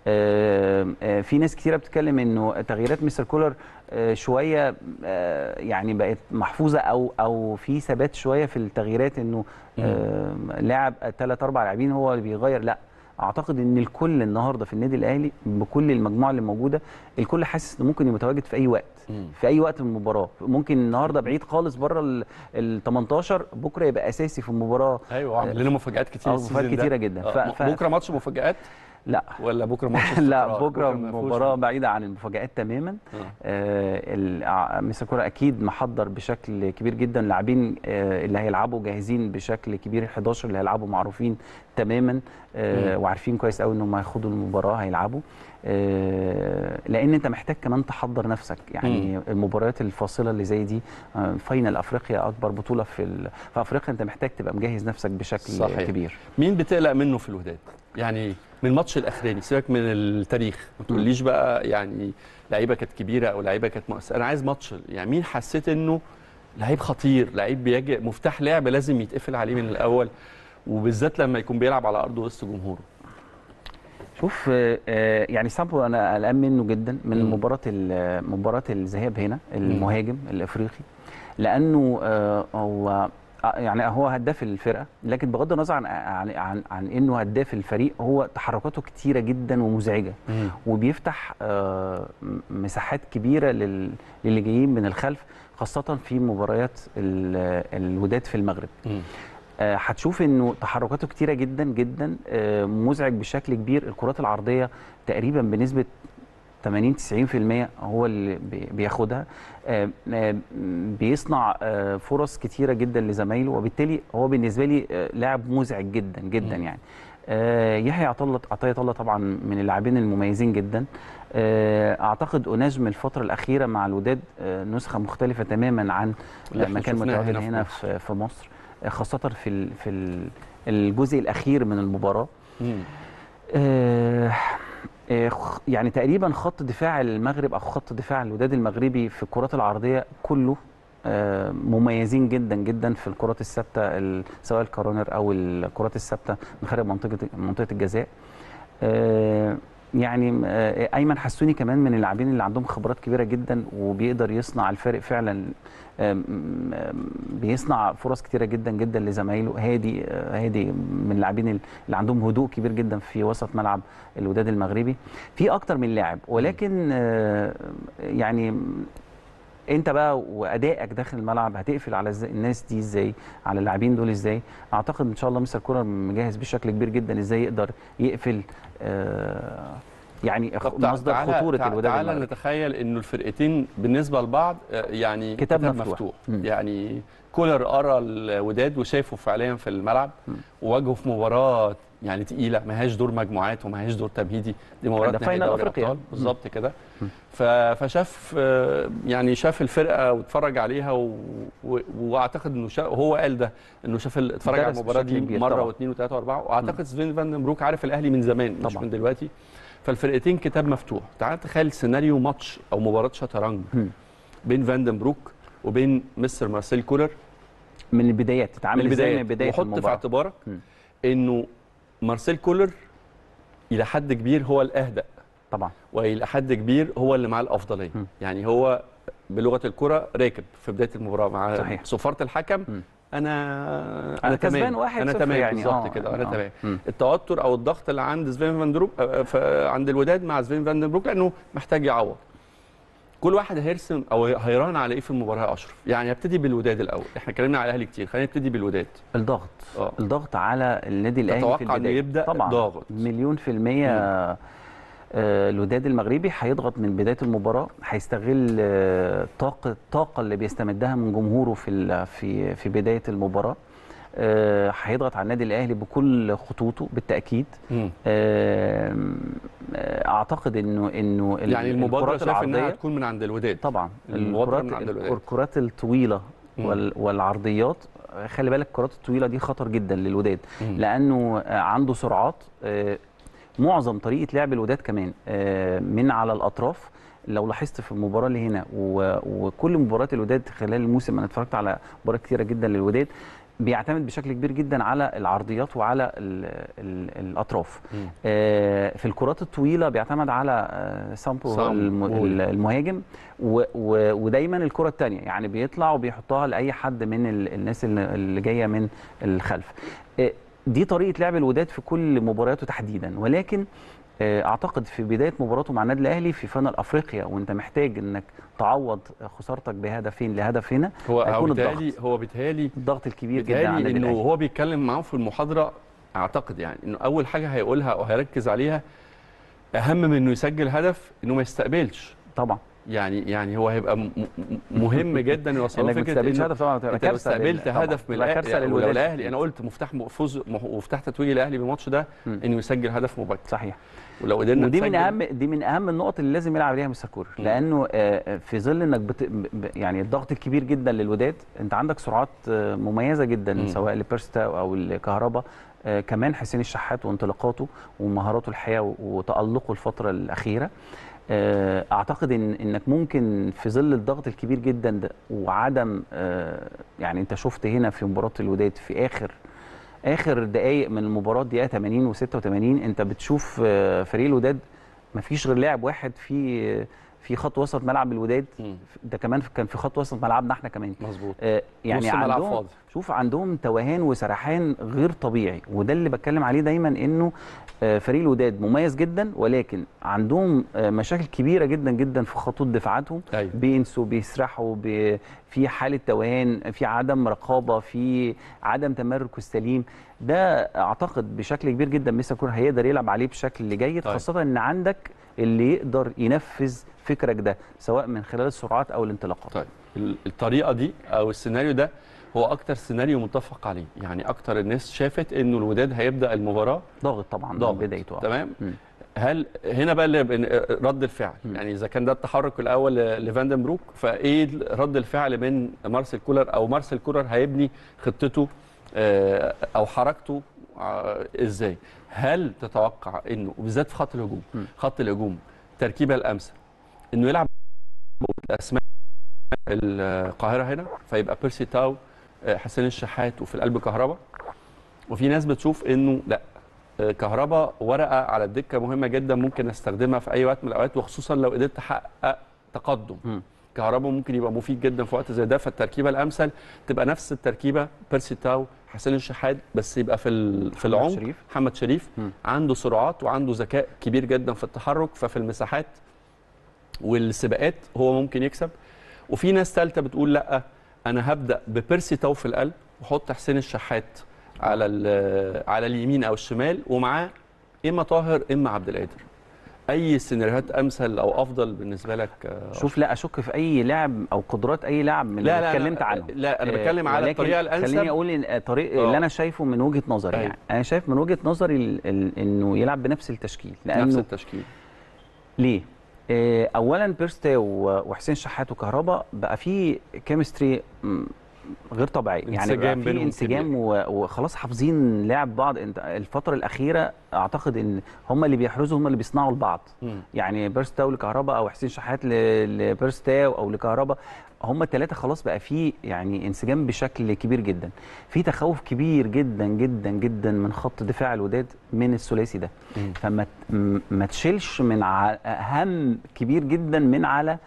آه، آه، في ناس كتيره بتتكلم انه تغييرات مستر كولر آه، شويه آه، يعني بقت محفوظه او او في ثبات شويه في التغييرات انه آه، لاعب ثلاث اربع لاعبين هو اللي بيغير لا اعتقد ان الكل النهارده في النادي الاهلي بكل المجموعه اللي موجوده الكل حاسس انه ممكن يبقى متواجد في اي وقت في اي وقت من المباراه ممكن النهارده بعيد خالص بره ال 18 بكره يبقى اساسي في المباراه ايوه عامل لنا مفاجات كتير آه، السيزون مفاجآت ده. كتيرة جدا. آه، ف- ف- بكره ماتش مفاجآت لا ولا بكره ماتش لا استقرار؟ بكره ما فيهوش مباراه بعيده عن المفاجات تماما آه. آه ال- ع- مستر كوره اكيد محضر بشكل كبير جدا لاعبين آه اللي هيلعبوا جاهزين بشكل كبير ال 11 اللي هيلعبوا معروفين تماما آه مم. وعارفين كويس قوي انهم هياخدوا المباراه هيلعبوا آه لان انت محتاج كمان تحضر نفسك يعني المباريات الفاصله اللي زي دي آه فاينل افريقيا اكبر بطوله في ال- في افريقيا انت محتاج تبقى مجهز نفسك بشكل صحيح. كبير مين بتقلق منه في الوداد؟ يعني من الماتش الاخراني سيبك من التاريخ ما تقوليش بقى يعني لعيبه كانت كبيره او لعيبه كانت مؤثره انا عايز ماتش يعني مين حسيت انه لعيب خطير لعيب بيجي مفتاح لعب لازم يتقفل عليه من الاول وبالذات لما يكون بيلعب على ارض وسط جمهوره شوف آه، آه، يعني سامبو انا قلقان منه جدا من مم. مباراه ال- مباراه الذهاب هنا المهاجم الافريقي لانه آه، هو آه، يعني هو هداف الفرقه لكن بغض النظر عن عن عن, عن انه هداف الفريق هو تحركاته كتيره جدا ومزعجه وبيفتح آه، م- مساحات كبيره لل- للي جايين من الخلف خاصه في مباريات ال- الوداد في المغرب آه، هتشوف انه تحركاته كتيره جدا جدا آه، مزعج بشكل كبير الكرات العرضيه تقريبا بنسبه 80 90% هو اللي بي- بياخدها آه، آه، بيصنع آه، فرص كتيره جدا لزمايله وبالتالي هو بالنسبه لي آه، لاعب مزعج جدا جدا مم. يعني آه، يحيى عطله عطيه الله طبعا من اللاعبين المميزين جدا آه، اعتقد اناجم الفتره الاخيره مع الوداد آه، نسخه مختلفه تماما عن اللي احنا ما كان شفناها متواجد هنا في هنا مصر. في في مصر آه، خاصه في ال- في ال- الجزء الاخير من المباراه آه، آه، خ- يعني تقريبا خط دفاع المغرب او خط دفاع الوداد المغربي في الكرات العرضيه كله آه، مميزين جدا جدا في الكرات الثابته ال- سواء الكورنر او الكرات الثابته من خارج منطقه منطقه الجزاء آه، يعني آه، ايمن حسوني كمان من اللاعبين اللي عندهم خبرات كبيره جدا وبيقدر يصنع الفارق فعلا آم، آم، بيصنع فرص كتيره جدا جدا لزمايله هادي آه، هادي من اللاعبين اللي عندهم هدوء كبير جدا في وسط ملعب الوداد المغربي في اكتر من لاعب ولكن آه، يعني انت بقى وادائك داخل الملعب هتقفل على إزاي الناس دي ازاي على اللاعبين دول ازاي اعتقد ان شاء الله مستر كولر مجهز بشكل كبير جدا ازاي يقدر يقفل آه، يعني طب تع- مصدر تعالى- خطوره تع- الوداد تعالى المغربي نتخيل انه الفرقتين بالنسبه لبعض آه، يعني كتاب كتاب, مفتوح. مفتوح, مم. يعني كولر قرا الوداد وشافه فعليا في الملعب وواجهه في مباراه يعني تقيله ما هياش دور مجموعات وما هياش دور تمهيدي دي مباراه ده نهائي فاينل دوري أفريقيا. أبطال، مم. بالظبط كده ف- فشاف آه، يعني شاف الفرقه واتفرج عليها و... و... واعتقد انه شا... هو قال ده انه شاف ال- اتفرج على درس المباراه بشكل دي كبير مره طبعاً. واثنين وثلاثه واربعه واعتقد سفين فان بروك عارف الاهلي من زمان مش طبعاً. من دلوقتي فالفرقتين كتاب مفتوح تعال تخيل سيناريو ماتش او مباراه شطرنج مم. بين فاندن بروك وبين مستر مارسيل كولر من البدايات تتعامل من ازاي البداية من بدايه وحط في المباراه اعتبارك مم. انه مارسيل كولر الى حد كبير هو الاهدأ طبعا والى حد كبير هو اللي معاه الافضليه مم. يعني هو بلغه الكره راكب في بدايه المباراه مع صحيح. صفاره الحكم مم. انا أنا كسبان تمام. واحد انا صفر تمام يعني، بالظبط آه، كده انا آه. تمام مم. التوتر او الضغط اللي عند سفين فان دروك آه، ف- عند الوداد مع سفين فان بروك لانه محتاج يعوض كل واحد هيرسم او هيراهن على ايه في المباراه يا اشرف يعني هبتدي بالوداد الاول احنا اتكلمنا على الاهلي كتير خلينا نبتدي بالوداد الضغط آه. الضغط على النادي الاهلي في تتوقع إنه البدايه يبدأ طبعا ضاغط. مليون في الميه آه، الوداد المغربي هيضغط من بدايه المباراه هيستغل آه، طاقه الطاقه اللي بيستمدها من جمهوره في ال- في في بدايه المباراه آه، هيضغط على النادي الاهلي بكل خطوطه بالتاكيد مم. آه، آه، اعتقد انه انه ال- يعني المبادره الكرات شايف انها العرضية- هتكون من عند الوداد طبعا المبادرة الكرات من عند الوداد. الكرات الطويله مم. وال- والعرضيات خلي بالك الكرات الطويله دي خطر جدا للوداد مم. لانه آه، عنده سرعات آه، معظم طريقه لعب الوداد كمان آه، من على الاطراف لو لاحظت في المباراه اللي هنا و- وكل مباريات الوداد خلال الموسم انا اتفرجت على مباريات كتيره جدا للوداد بيعتمد بشكل كبير جدا على العرضيات وعلى ال ال الاطراف مم. آه، في الكرات الطويله بيعتمد على آه، سامبو هو سامبو. الم- المهاجم و و ودايما الكره الثانيه يعني بيطلع وبيحطها لاي حد من ال- الناس اللي اللي جايه من الخلف آه، دي طريقه لعب الوداد في كل مبارياته تحديدا ولكن آه، اعتقد في بدايه مباراته مع النادي الاهلي في فاينل افريقيا وانت محتاج انك تعوض خسارتك بهدفين لهدف هنا هو هو هيكون بيتهيألي الضغط هو بيتهيألي الضغط الكبير جدا على بيتهيألي النادي انه الاهلي هو بيتكلم معاهم في المحاضره اعتقد يعني انه اول حاجه هيقولها او هيركز عليها اهم من انه يسجل هدف انه ما يستقبلش طبعا يعني يعني هو هيبقى م- م- مهم جدا يوصل له انك ما فكره تستقبلش إنه هدف طبعا تبقى انت لو كارثه لل- استقبلت طبعاً. هدف من تبقى الاهلي كارثه ولو للوداد الاهلي انا قلت مفتاح فوز مفتاح تتويج الاهلي بالماتش ده مم. انه يسجل هدف مبكر صحيح ولو قدرنا ودي من نسجل- اهم دي من اهم النقط اللي لازم يلعب عليها مستر كولر مم. لانه آه، في ظل انك بت... ب- يعني الضغط الكبير جدا للوداد انت عندك سرعات آه، مميزه جدا مم. سواء لبيرستا او الكهرباء آه، كمان حسين الشحات وانطلاقاته ومهاراته الحقيقه و- وتالقه الفتره الاخيره آه، اعتقد ان انك ممكن في ظل الضغط الكبير جدا ده وعدم آه، يعني انت شفت هنا في مباراه الوداد في اخر اخر دقائق من المباراه دقيقه 80 و86 انت بتشوف آه، فريق الوداد ما فيش غير لاعب واحد في في خط وسط ملعب الوداد مم. ده كمان كان في خط وسط ملعبنا احنا كمان مظبوط آه، يعني نص ملعب عندهم فاضي. شوف عندهم توهان وسرحان غير طبيعي وده اللي بتكلم عليه دايما انه آه، فريق الوداد مميز جدا ولكن عندهم آه، مشاكل كبيره جدا جدا في خطوط دفاعاتهم ايوه بينسوا بيسرحوا بي في حاله توهان في عدم رقابه في عدم تمركز سليم ده اعتقد بشكل كبير جدا مستر كولر هيقدر يلعب عليه بشكل جيد طيب. طيب. خاصه ان عندك اللي يقدر ينفذ فكرك ده سواء من خلال السرعات او الانطلاقات طيب ال- الطريقه دي او السيناريو ده هو اكتر سيناريو متفق عليه يعني اكتر الناس شافت انه الوداد هيبدا المباراه ضاغط طبعا ضاغط. من بدايته آه. تمام مم. هل هنا بقى اللي بن- رد الفعل مم. يعني اذا كان ده التحرك الاول ل- لفاندن بروك فايه رد الفعل من مارسيل كولر او مارسيل كولر هيبني خطته آه، او حركته آه، ازاي هل تتوقع انه وبالذات في خط الهجوم مم. خط الهجوم التركيبه الامثل انه يلعب الاسماء القاهره هنا فيبقى بيرسي تاو آه، حسين الشحات وفي القلب كهربا وفي ناس بتشوف انه لا آه، كهربا ورقه على الدكه مهمه جدا ممكن استخدمها في اي وقت من الاوقات وخصوصا لو قدرت احقق تقدم مم. كهربا ممكن يبقى مفيد جدا في وقت زي ده فالتركيبه الامثل تبقى نفس التركيبه بيرسي تاو حسين الشحات بس يبقى في ال- في العمق شريف. محمد شريف مم. عنده سرعات وعنده ذكاء كبير جدا في التحرك ففي المساحات والسباقات هو ممكن يكسب وفي ناس ثالثه بتقول لا انا هبدا ببيرسي تاو في القلب واحط حسين الشحات على ال- على اليمين او الشمال ومعاه اما طاهر اما عبد القادر اي سيناريوهات امثل او افضل بالنسبه لك آه، شوف لا اشك في اي لاعب او قدرات اي لاعب من لا اللي لا اتكلمت أنا- عنه لا انا آه، بتكلم على ولكن الطريقه الانسب خليني اقول ان الطريق آه. اللي انا شايفه من وجهه نظري أيوة. يعني انا شايف من وجهه نظري ال- ال- انه يلعب بنفس التشكيل نفس لانه التشكيل ليه؟ آه، اولا بيرستا و- وحسين شحات وكهربا بقى في كيمستري غير طبيعي يعني انسجام بقى في بينهم انسجام و- وخلاص حافظين لعب بعض انت الفتره الاخيره اعتقد ان هم اللي بيحرزوا هم اللي بيصنعوا لبعض مم. يعني بيرستا لكهربا او حسين شحات ل- لبيرستا او لكهربا هم الثلاثه خلاص بقى في يعني انسجام بشكل كبير جدا في تخوف كبير جدا جدا جدا من خط دفاع الوداد من الثلاثي ده مم. فما ت- م- ما تشيلش من ع- هم كبير جدا من على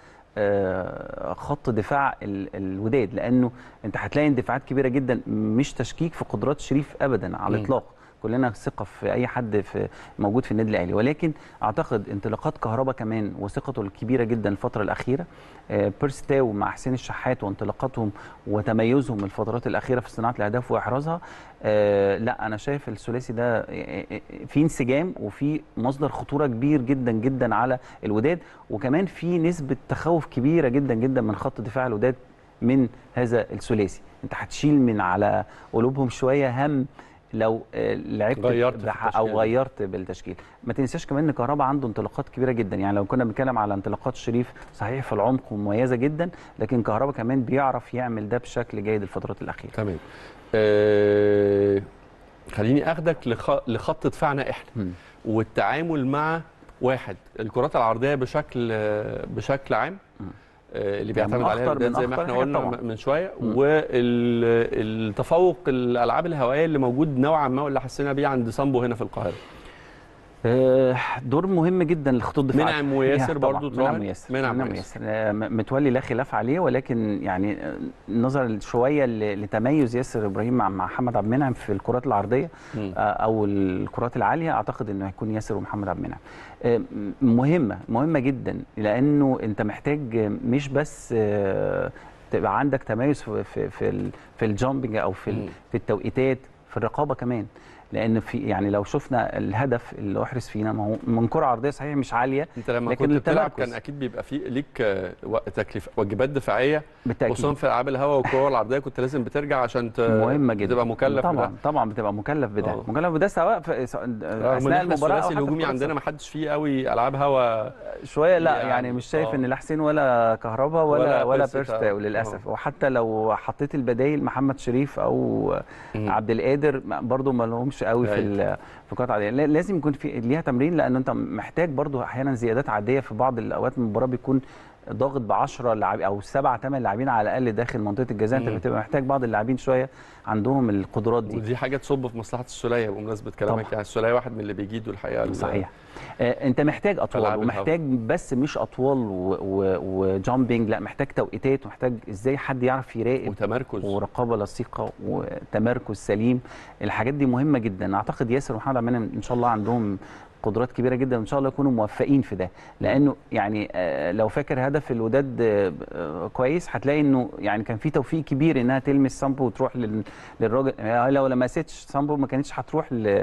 آه، خط دفاع ال- الوداد لانه انت هتلاقي اندفاعات كبيره جدا مش تشكيك في قدرات شريف ابدا على مم. الاطلاق كلنا ثقه في اي حد في موجود في النادي الاهلي ولكن اعتقد انطلاقات كهربا كمان وثقته الكبيره جدا الفتره الاخيره آه، بيرس تاو مع حسين الشحات وانطلاقاتهم وتميزهم الفترات الاخيره في صناعه الاهداف واحرازها آه، لا انا شايف الثلاثي ده آه، آه، في انسجام وفي مصدر خطوره كبير جدا جدا على الوداد وكمان في نسبه تخوف كبيره جدا جدا من خط دفاع الوداد من هذا الثلاثي انت هتشيل من على قلوبهم شويه هم لو آه، لعبت غيرت في بح- التشكيل. او غيرت بالتشكيل ما تنساش كمان ان كهربا عنده انطلاقات كبيره جدا يعني لو كنا بنتكلم على انطلاقات شريف صحيح في العمق ومميزه جدا لكن كهربا كمان بيعرف يعمل ده بشكل جيد الفترات الاخيره تمام آه خليني اخدك لخ... لخط دفاعنا احنا مم. والتعامل مع واحد الكرات العرضيه بشكل آه، بشكل عام مم. آه، اللي يعني بيعتمد من عليها أخطر- الوداد من زي ما أخطر احنا الحاجات قلنا طبعاً. من شويه مم. والتفوق الالعاب الهوائيه اللي موجود نوعا ما واللي حسينا بيه عند سامبو هنا في القاهره آه، دور مهم جدا للخطوط الدفاع منعم وياسر طبعاً، برضو منعم طاهر؟ وياسر منعم منعم وياسر. وياسر آه، م- متولي لا خلاف عليه ولكن يعني آه، نظرا شويه ل- لتميز ياسر ابراهيم مع مع محمد عبد المنعم في الكرات العرضيه مم. آه، او الكرات العاليه اعتقد انه هيكون ياسر ومحمد عبد المنعم آه، م- مهمه مهمه جدا لانه انت محتاج آه، مش بس آه، تبقى عندك تميز في في في, ال- في الجامبنج او في ال- مم. في التوقيتات في الرقابه كمان لان في يعني لو شفنا الهدف اللي احرز فينا ما هو من كره عرضيه صحيح مش عاليه انت لما لكن كنت بتلعب التمركز. كان اكيد بيبقى في ليك آه، و- تكليف واجبات دفاعيه بالتاكيد خصوصا في العاب الهواء والكور العرضيه كنت لازم بترجع عشان ت... مهمه جدا تبقى مكلف طبعا بده. طبعا بتبقى مكلف بده آه. مكلف بده سواء في سواء رغم ان اثناء احنا المباراه أو الثلاثي حتى في الهجومي الكرة عندنا الثابتة. ما حدش فيه قوي العاب هوا شويه لا يعني، يعني, مش شايف آه. ان لا حسين ولا كهربا ولا ولا ولا بيرسي بيرس تاو. تاو للاسف وحتى لو حطيت البدايل محمد شريف او مم. عبد القادر برضو ما لهمش قوي في أيوة. ال- في الكرات العاديه لا- لازم يكون في ليها تمرين لان انت محتاج برضو احيانا زيادات عاديه في بعض الاوقات من المباراه بيكون ضاغط ب 10 لاعبين او 7 8 لاعبين على الاقل داخل منطقه الجزاء انت مم. بتبقى محتاج بعض اللاعبين شويه عندهم القدرات دي ودي حاجه تصب في مصلحه السوليه بمناسبه كلامك طبعا. يعني السوليه واحد من اللي بيجيدوا الحقيقه ال- صحيح آه، انت محتاج اطوال ألعاب ومحتاج بس مش اطوال و- و- وجامبينج لا محتاج توقيتات ومحتاج ازاي حد يعرف يراقب وتمركز ورقابه لصيقه وتمركز سليم الحاجات دي مهمه جدا اعتقد ياسر ومحمد عبد المنعم ان شاء الله عندهم قدرات كبيره جدا وان شاء الله يكونوا موفقين في ده لانه يعني آه، لو فاكر هدف الوداد آه، آه، كويس هتلاقي انه يعني كان في توفيق كبير انها تلمس سامبو وتروح لل- للراجل يعني لو لمستش سامبو ما كانتش هتروح ل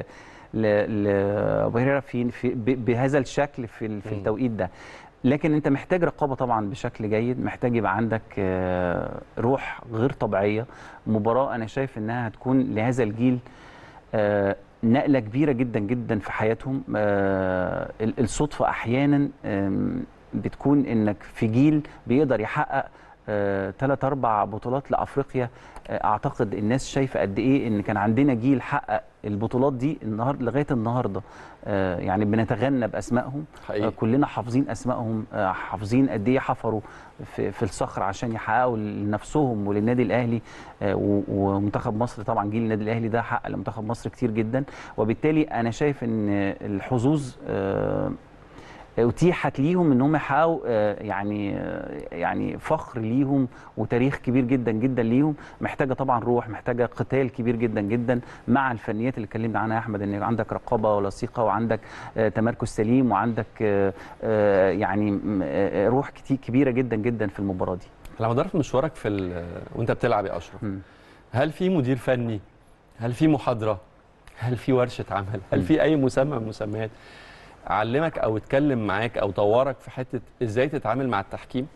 لابو هريره في, في ب- بهذا الشكل في ال- في مم. التوقيت ده لكن انت محتاج رقابه طبعا بشكل جيد محتاج يبقى عندك آه، روح غير طبيعيه مباراه انا شايف انها هتكون لهذا الجيل آه، نقله كبيره جدا جدا في حياتهم آه، ال- الصدفه احيانا آم، بتكون انك في جيل بيقدر يحقق ثلاث اربع بطولات لافريقيا آه، اعتقد الناس شايفه قد ايه ان كان عندنا جيل حقق البطولات دي النهارده لغايه النهارده آه، يعني بنتغنى باسمائهم حقيقي. آه، كلنا حافظين اسمائهم آه، حافظين قد ايه حفروا في, في الصخر عشان يحققوا لنفسهم وللنادي الاهلي آه، و- ومنتخب مصر طبعا جيل النادي الاهلي ده حقق لمنتخب مصر كتير جدا وبالتالي انا شايف ان الحظوظ آه، اتيحت ليهم ان هم يحققوا آه، يعني آه، يعني فخر ليهم وتاريخ كبير جدا جدا ليهم محتاجه طبعا روح محتاجه قتال كبير جدا جدا مع الفنيات اللي اتكلمنا عنها يا احمد ان عندك رقابه ولصيقه وعندك آه، تمركز سليم وعندك آه، آه، يعني م- آه، روح كتير كبيره جدا جدا في المباراه دي على مدار مشوارك في ال- وانت بتلعب يا اشرف مم. هل في مدير فني هل في محاضره هل في ورشه عمل هل مم. في اي مسمى من المسميات علمك او اتكلم معاك او طورك في حته ازاي تتعامل مع التحكيم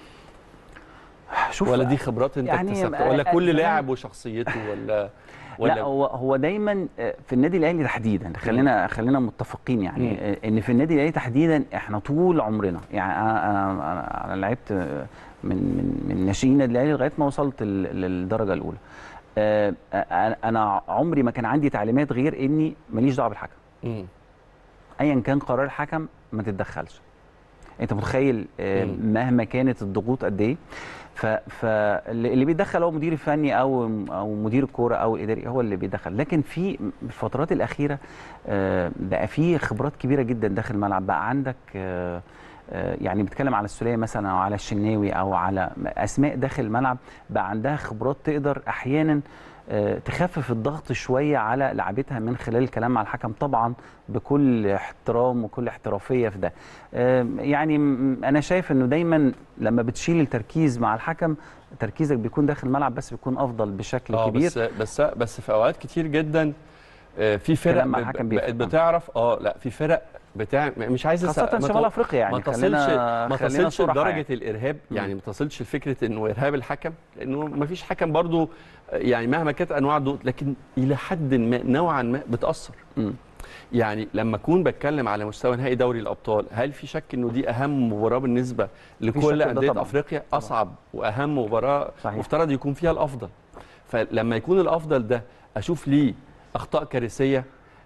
شوف ولا دي خبرات انت يعني اكتسبتها آه، ولا آه، كل زمان- لاعب وشخصيته ولا ولا لا هو هو دايما آه، في النادي الاهلي تحديدا خلينا خلينا متفقين يعني مم. آه، ان في النادي الاهلي تحديدا احنا طول عمرنا يعني انا انا انا, أنا لعبت آه، من من من ناشئين النادي الاهلي لغايه ما وصلت ال- للدرجه الاولى آه، آه، انا عمري ما كان عندي تعليمات غير اني ماليش دعوه بالحكم مم. ايا كان قرار الحكم ما تتدخلش انت متخيل آه، مم. مهما كانت الضغوط قد ايه فاللي بيتدخل هو مدير الفني او او مدير الكوره او الاداري هو اللي بيدخل لكن في الفترات الاخيره آه، بقى في خبرات كبيره جدا داخل الملعب بقى عندك آه، آه، يعني بتكلم على السوليه مثلا او على الشناوي او على اسماء داخل الملعب بقى عندها خبرات تقدر احيانا آه، تخفف الضغط شويه على لعبتها من خلال الكلام مع الحكم طبعا بكل احترام وكل احترافيه في ده آه، يعني م- انا شايف انه دايما لما بتشيل التركيز مع الحكم تركيزك بيكون داخل الملعب بس بيكون افضل بشكل اه كبير بس بس بس في اوقات كتير جدا آه، في فرق كلام مع ب- الحكم ب- بيفرق. بقت بتعرف اه لا في فرق بتاع مش عايز أس- خاصة ما شمال تو- افريقيا يعني ما تصلش خلينا- ما خلينا تصلش صراحة لدرجه يعني. الارهاب مم. يعني ما تصلش لفكره انه ارهاب الحكم لانه ما فيش حكم برضو آه، يعني مهما كانت انواع الضغوط لكن الى حد ما نوعا ما بتاثر مم. يعني لما اكون بتكلم على مستوى نهائي دوري الابطال هل في شك انه دي اهم مباراه بالنسبه شك لكل ده انديه طبعاً. افريقيا اصعب واهم مباراه صحيح. مفترض يكون فيها الافضل فلما يكون الافضل ده اشوف ليه اخطاء كارثيه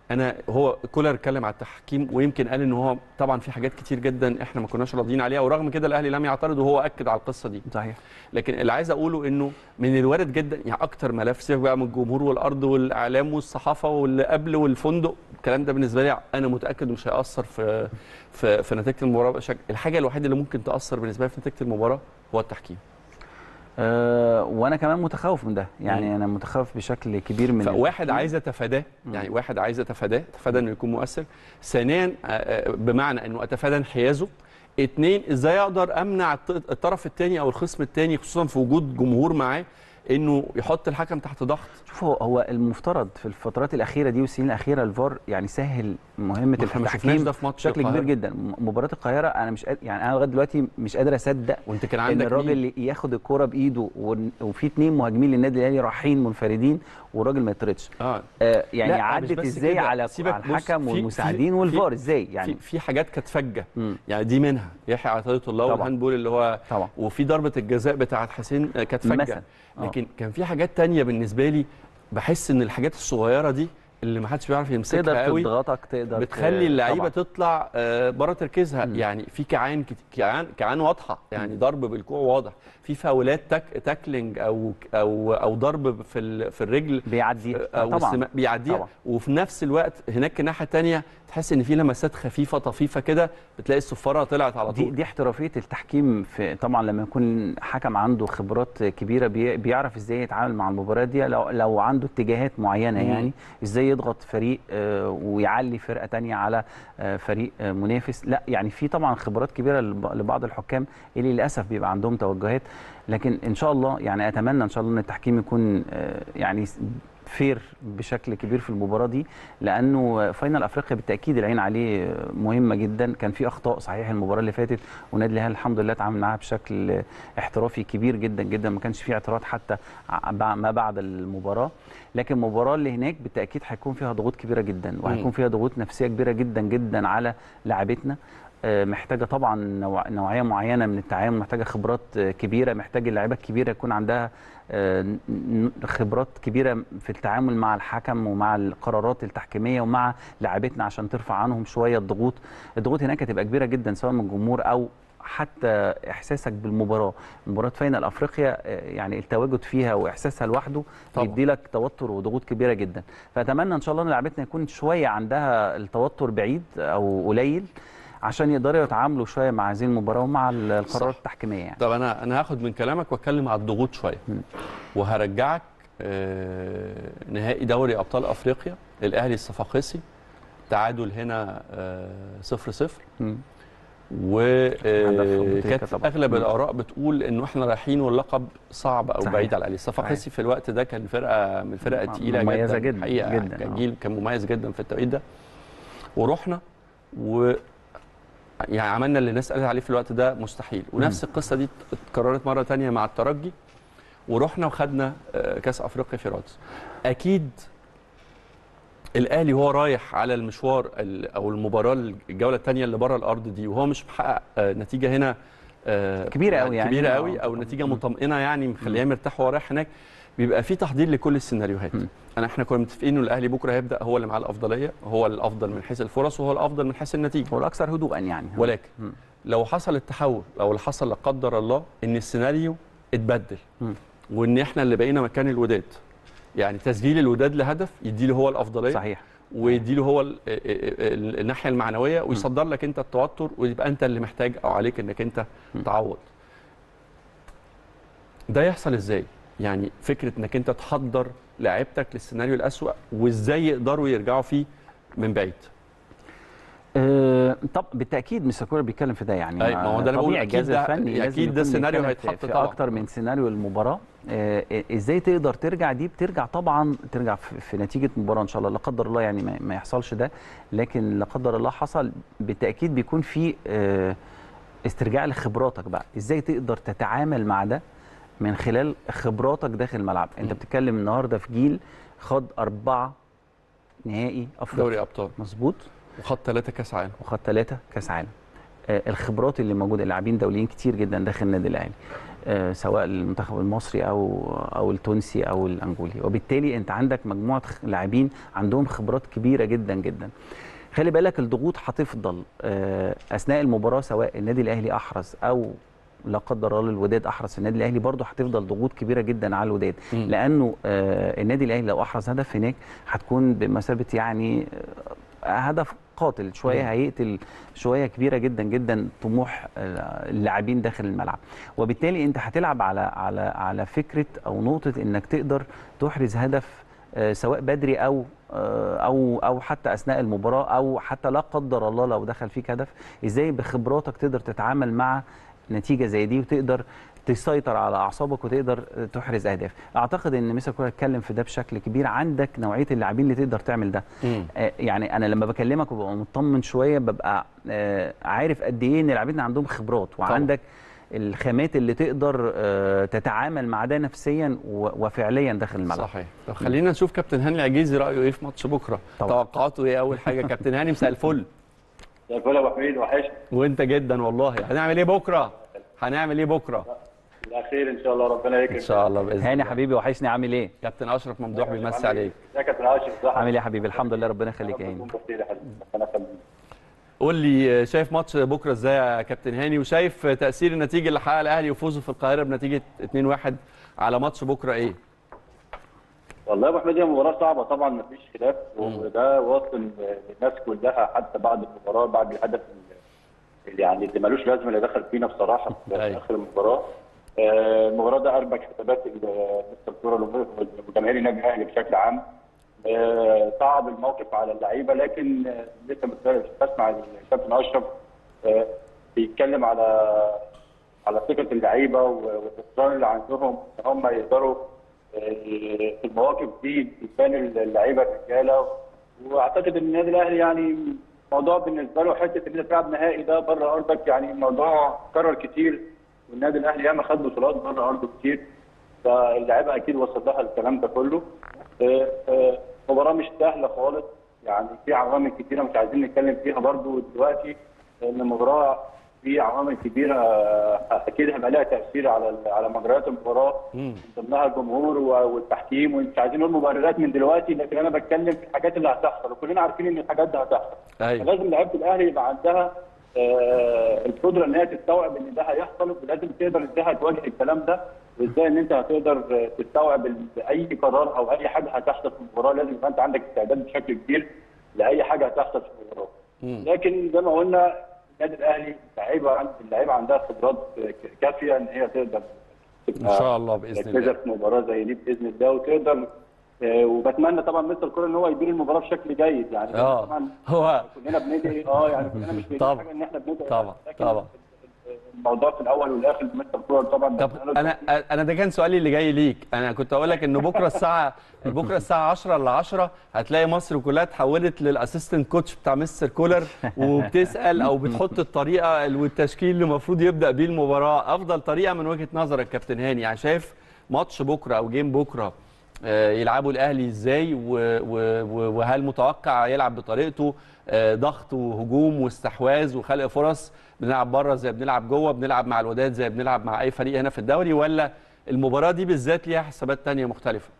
انا هو كولر اتكلم على التحكيم ويمكن قال ان هو طبعا في حاجات كتير جدا احنا ما كناش راضيين عليها ورغم كده الاهلي لم يعترض وهو اكد على القصه دي صحيح لكن اللي عايز اقوله انه من الوارد جدا يعني اكتر ملف سيبك بقى من الجمهور والارض والاعلام والصحافه واللي قبل والفندق الكلام ده بالنسبه لي انا متاكد مش هياثر في في, في نتيجه المباراه بشكل الحاجه الوحيده اللي ممكن تاثر بالنسبه لي في نتيجه المباراه هو التحكيم أه وانا كمان متخوف من ده يعني مم. انا متخوف بشكل كبير من فواحد التحكيم. عايز اتفاداه مم. يعني واحد عايز اتفاداه اتفادى انه يكون مؤثر ثانيا آه، آه، بمعنى انه اتفادى انحيازه اتنين ازاي اقدر امنع الط- الطرف الثاني او الخصم الثاني خصوصا في وجود جمهور معاه انه يحط الحكم تحت ضغط شوف هو هو المفترض في الفترات الاخيره دي والسنين الاخيره الفار يعني سهل مهمه ما احنا ما شفناش التحكيم ده في ماتش بشكل كبير القاهرة. جدا م- مباراه القاهره انا مش قاد- يعني انا لغايه دلوقتي مش قادر اصدق وانت كان ان عندك الراجل مين؟ اللي ياخد الكوره بايده ون- وفي اتنين مهاجمين للنادي الاهلي رايحين منفردين والراجل ما يطردش اه آه يعني لا، مش عدت بس ازاي كده. على سيبك على بص، الحكم في- والمساعدين في- والفار في- ازاي في, يعني في حاجات كانت فجه مم. يعني دي منها يحيى عطيه الله طبعا. والهاندبول اللي هو طبعا وفي ضربه الجزاء بتاعت حسين آه، كانت فجه مثلا آه. لكن كان في حاجات تانية بالنسبه لي بحس ان الحاجات الصغيره دي اللي ما حدش بيعرف يمسكها تقدر قوي تضغطك تقدر ت- بتخلي اللعيبه طبعاً. تطلع آه، بره تركيزها مم. يعني في كعان كت- كعان كعان واضحه يعني ضرب بالكوع واضح في فاولات تك تاكلينج او او او ضرب في ال- في الرجل بيعدي او طبعا السما- بيعديها طبعا. وفي نفس الوقت هناك الناحيه الثانيه تحس ان في لمسات خفيفه طفيفه كده بتلاقي الصفاره طلعت على دي طول دي احترافيه التحكيم في طبعا لما يكون حكم عنده خبرات كبيره بي بيعرف ازاي يتعامل مع المباريات دي لو, لو عنده اتجاهات معينه مم. يعني ازاي يضغط فريق آه، ويعلي فرقه تانية على آه، فريق آه، منافس لا يعني في طبعا خبرات كبيره لب- لبعض الحكام اللي للاسف بيبقى عندهم توجهات لكن ان شاء الله يعني اتمنى ان شاء الله ان التحكيم يكون آه، يعني فير بشكل كبير في المباراه دي لانه فاينل افريقيا بالتاكيد العين عليه مهمه جدا كان في اخطاء صحيح المباراه اللي فاتت ونادي الاهلي الحمد لله اتعامل معاها بشكل احترافي كبير جدا جدا ما كانش فيه اعتراض حتى ع- بع- ما بعد المباراه لكن المباراه اللي هناك بالتاكيد هيكون فيها ضغوط كبيره جدا وهيكون فيها ضغوط نفسيه كبيره جدا جدا على لاعبتنا آه، محتاجه طبعا نوع- نوعيه معينه من التعامل محتاجه خبرات آه، كبيره محتاج اللعيبه الكبيره يكون عندها آه، ن- ن- خبرات كبيره في التعامل مع الحكم ومع القرارات التحكيميه ومع لاعبتنا عشان ترفع عنهم شويه الضغوط الضغوط هناك هتبقى كبيره جدا سواء من الجمهور او حتى احساسك بالمباراه مباراه فاينل افريقيا آه، يعني التواجد فيها واحساسها لوحده طبعاً. بيدي لك توتر وضغوط كبيره جدا فاتمنى ان شاء الله ان لعبتنا يكون شويه عندها التوتر بعيد او قليل عشان يقدروا يتعاملوا شويه مع هذه المباراه ومع ال- القرارات صح. التحكيميه يعني طب انا انا هاخد من كلامك واتكلم على الضغوط شويه مم. وهرجعك آه، نهائي دوري ابطال افريقيا الاهلي الصفاقسي تعادل هنا آه، صفر صفر مم. هدف أبو تريكة وكانت طبعاً. اغلب مم. الاراء بتقول انه احنا رايحين واللقب صعب او صحيح. بعيد على الاهلي الصفاقسي في الوقت ده كان فرقه من الفرق م- الثقيله مميزة جدا جداً، حقيقه جداً، كان آه. جيل كان مميز جدا في التوقيت ده ورحنا و يعني عملنا اللي الناس قالت عليه في الوقت ده مستحيل ونفس القصه دي اتكررت مره تانية مع الترجي ورحنا وخدنا آه، كاس افريقيا في رادس اكيد الاهلي وهو رايح على المشوار ال- او المباراه الجوله الثانيه اللي بره الارض دي وهو مش محقق آه، نتيجه هنا آه، كبيرة أوي يعني. كبيره آه، قوي او طبعاً. نتيجه مم. مطمئنه يعني مخليه مرتاح وهو رايح هناك بيبقى في تحضير لكل السيناريوهات مم. انا احنا كنا متفقين انه الاهلي بكره هيبدا هو اللي معاه الافضليه هو الافضل من حيث الفرص وهو الافضل من حيث النتيجه هو الاكثر هدوءا يعني ولكن مم. لو حصل التحول او اللي حصل لا قدر الله ان السيناريو اتبدل مم. وان احنا اللي بقينا مكان الوداد يعني تسجيل الوداد لهدف يديله هو الافضليه صحيح ويديله هو ال- ال- الناحيه المعنويه ويصدر لك انت التوتر ويبقى انت اللي محتاج او عليك انك انت م. تعوض ده يحصل ازاي يعني فكره انك انت تحضر لاعيبتك للسيناريو الاسوا وازاي يقدروا يرجعوا فيه من بعيد آه، طب بالتاكيد مستر كولر بيتكلم في ده يعني أي، ما هو ده أنا بقول طبيعي أكيد الجهاز ده- الفني لازم أكيد ده يكون السيناريو بيتكلم في- هيتحط في طبعاً. اكتر من سيناريو المباراه آه، آه، ازاي تقدر ترجع دي بترجع طبعا ترجع في في نتيجه مباراه ان شاء الله لا قدر الله يعني ما ما يحصلش ده لكن لا قدر الله حصل بالتاكيد بيكون في آه، استرجاع لخبراتك بقى ازاي تقدر تتعامل مع ده من خلال خبراتك داخل الملعب انت م. بتتكلم النهارده في جيل خد اربعه نهائي افريقيا دوري ابطال مظبوط وخد ثلاثه كاس عالم وخد ثلاثة كاس عالم آه، الخبرات اللي موجوده لاعبين دوليين كتير جدا داخل النادي الاهلي آه، سواء المنتخب المصري او او التونسي او الانجولي وبالتالي انت عندك مجموعه خ- لاعبين عندهم خبرات كبيره جدا جدا خلي بالك الضغوط هتفضل آه، اثناء المباراه سواء النادي الاهلي احرز او لا قدر الله الوداد احرز في النادي الاهلي برضه هتفضل ضغوط كبيره جدا على الوداد مم. لانه آه، النادي الاهلي لو احرز هدف هناك هتكون بمثابه يعني آه، هدف قاتل شويه مم. هيقتل شويه كبيره جدا جدا طموح آه، اللاعبين داخل الملعب وبالتالي انت هتلعب على على على فكره او نقطه انك تقدر تحرز هدف آه، سواء بدري او آه، او او حتى اثناء المباراه او حتى لا قدر الله لو دخل فيك هدف ازاي بخبراتك تقدر تتعامل مع نتيجه زي دي وتقدر تسيطر على اعصابك وتقدر تحرز اهداف اعتقد ان مستر كولر اتكلم في ده بشكل كبير عندك نوعيه اللاعبين اللي تقدر تعمل ده مم. آه، يعني انا لما بكلمك وببقى مطمن شويه ببقى آه، عارف قد ايه ان اللاعبين عندهم خبرات وعندك الخامات اللي تقدر آه، تتعامل مع ده نفسيا و- وفعليا داخل الملعب صحيح طب خلينا نشوف كابتن هاني العجيزي رايه ايه في ماتش بكره طبعا. توقعاته ايه اول حاجه كابتن هاني مساء الفل زي الفل يا ابو حميد وحشني وانت جدا والله هنعمل ايه بكره هنعمل ايه بكره الاخير ان شاء الله ربنا يكرم ان شاء الله باذن هاني الله حبيبي وحشني عامل ايه كابتن اشرف ممدوح بيمسي عليك ازيك يا كابتن عاشر صح عامل ايه يا حبيبي الحمد لله ربنا يخليك يا هاني بخير يا حبيبي ربنا يخليك قول لي شايف ماتش بكره ازاي يا كابتن هاني وشايف تاثير النتيجه اللي حققها الاهلي وفوزه في القاهره بنتيجه 2-1 على ماتش بكره ايه والله يا ابو حميد هي مباراه صعبه طبعا ما فيش خلاف وده واصل للناس كلها حتى بعد المباراه بعد الهدف اللي يعني اللي ملوش لازمه اللي دخل فينا بصراحه في أيوة. اخر المباراه آه، المباراه ده اربك حسابات ال- مستر كوره وجماهير النادي الاهلي بشكل عام آه، صعب الموقف على اللعيبه لكن آه، لسه مت- بسمع الكابتن اشرف آه، بيتكلم على على ثقه اللعيبه والاصرار اللي عندهم ان هم يقدروا آه، في المواقف دي يبان اللعيبه الرجاله واعتقد ان النادي الاهلي يعني موضوع بالنسبه له حته ان انت تلعب نهائي ده بره ارضك يعني موضوع كرر كتير والنادي الاهلي ياما خد بطولات بره ارضه كتير فاللعيبه اكيد وصل لها الكلام ده كله آه، آه، مباراه مش سهله خالص يعني في عوامل كتيره مش عايزين نتكلم فيها برضو دلوقتي لان المباراه في عوامل كبيره آه، اكيد هيبقى لها تاثير على على مجريات المباراه من ضمنها الجمهور و- والتحكيم ومش عايزين نقول مبررات من دلوقتي لكن انا بتكلم في الحاجات اللي هتحصل وكلنا عارفين ان الحاجات دي هتحصل ايوه فلازم لعيبه الاهلي يبقى عندها آه، القدره ان هي تستوعب ان ده هيحصل ولازم تقدر ازاي تواجه الكلام ده وازاي ان انت هتقدر آه، تستوعب ال- اي قرار او اي حاجه هتحصل في المباراه لازم يبقى انت عندك استعداد بشكل كبير لاي حاجه هتحصل في المباراه. لكن زي ما قلنا النادي الاهلي اللعيبه عند اللعيبه عندها خبرات ك- كافيه ان هي تقدر ان شاء الله باذن مركزه الله في مباراه زي دي باذن الله وتقدر آه، وبتمنى طبعا مستر كوره ان هو يدير المباراه بشكل جيد يعني اه طبعا هو كلنا بندعي اه يعني كلنا مش بندعي طبعا. حاجه ان احنا بندعي طبعا لكن طبعا الموضوع في الاول والاخر مستر كوره طبعا طب انا انا ده كان سؤالي اللي جاي ليك انا كنت اقول لك ان بكره الساعه بكره الساعه 10 ل 10 هتلاقي مصر كلها اتحولت للاسيستنت كوتش بتاع مستر كولر وبتسال او بتحط الطريقه والتشكيل اللي المفروض يبدا بيه المباراه افضل طريقه من وجهه نظرك كابتن هاني يعني شايف ماتش بكره او جيم بكره آه، يلعبوا الاهلي ازاي و- و- و- وهل متوقع يلعب بطريقته آه، ضغط وهجوم واستحواذ وخلق فرص بنلعب بره زي بنلعب جوه بنلعب مع الوداد زي بنلعب مع اي فريق هنا في الدوري ولا المباراه دي بالذات ليها حسابات تانية مختلفه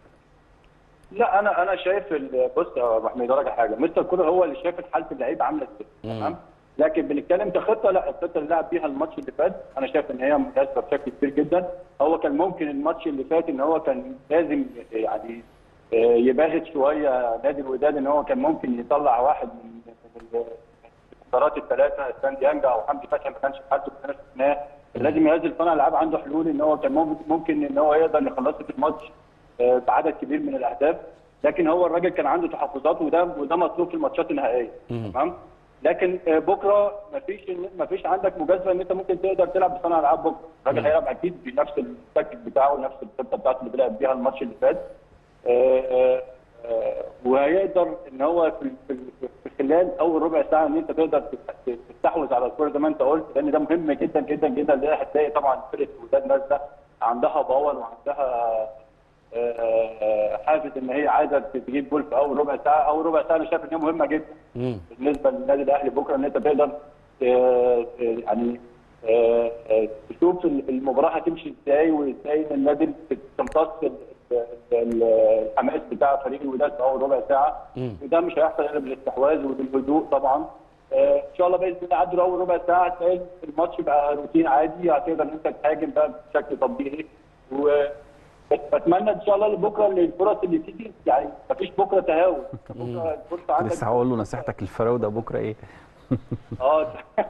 لا انا انا شايف ال- بص يا ابو حميد أقول لك حاجه مستر كولر هو اللي شايف حاله اللعيبه عامله ازاي تمام لكن بنتكلم كخطه لا الخطه اللي لعب بيها الماتش اللي فات انا شايف ان هي مناسبه بشكل كبير جدا هو كان ممكن الماتش اللي فات ان هو كان لازم يعني آه، يباغت شويه نادي الوداد ان هو كان ممكن يطلع واحد من من القرارات الثلاثه سان ديانجا او حمدي فتحي ما كانش حد كنا شفناه لازم ينزل صانع العاب عنده حلول ان هو كان ممكن ممكن ان هو يقدر يخلص في الماتش آه، بعدد كبير من الاهداف لكن هو الراجل كان عنده تحفظات وده وده مطلوب في الماتشات النهائيه تمام لكن آه، بكره مفيش مفيش عندك مجازفه ان انت ممكن تقدر تلعب بصانع العاب بكره الراجل هيلعب اكيد بنفس التكتيك بتاعه ونفس الخطه بتاعته اللي بيلعب بيها الماتش اللي فات آه، آه، آه، وهيقدر ان هو في في- في خلال اول ربع ساعه ان انت تقدر تست- تستحوذ على الكوره زي ما انت قلت لان ده مهم جدا جدا جدا لان هتلاقي طبعا فرقه الوداد نازله عندها باور وعندها آه، آه، حافز ان هي عايزه تجيب جول في اول ربع ساعه اول ربع ساعه انا شايف ان هي مهمه جدا بالنسبه للنادي الاهلي بكره ان انت تقدر آه، يعني آه، آه، تشوف المباراه هتمشي ازاي وازاي ان النادي تمتص ال- ال- الحماس بتاع فريق الوداد في اول ربع ساعه وده مش هيحصل الا بالاستحواذ وبالهدوء طبعا آه، ان شاء الله باذن الله عدوا اول ربع ساعه هتلاقي الماتش بقى روتين عادي هتقدر ان انت تهاجم بقى بشكل طبيعي و بس بتمنى ان شاء الله لبكره ان الفرص اللي تيجي يعني مفيش بكره تهاون بكره الفرصه عندك لسه هقول له نصيحتك للفراوده بكره ايه اه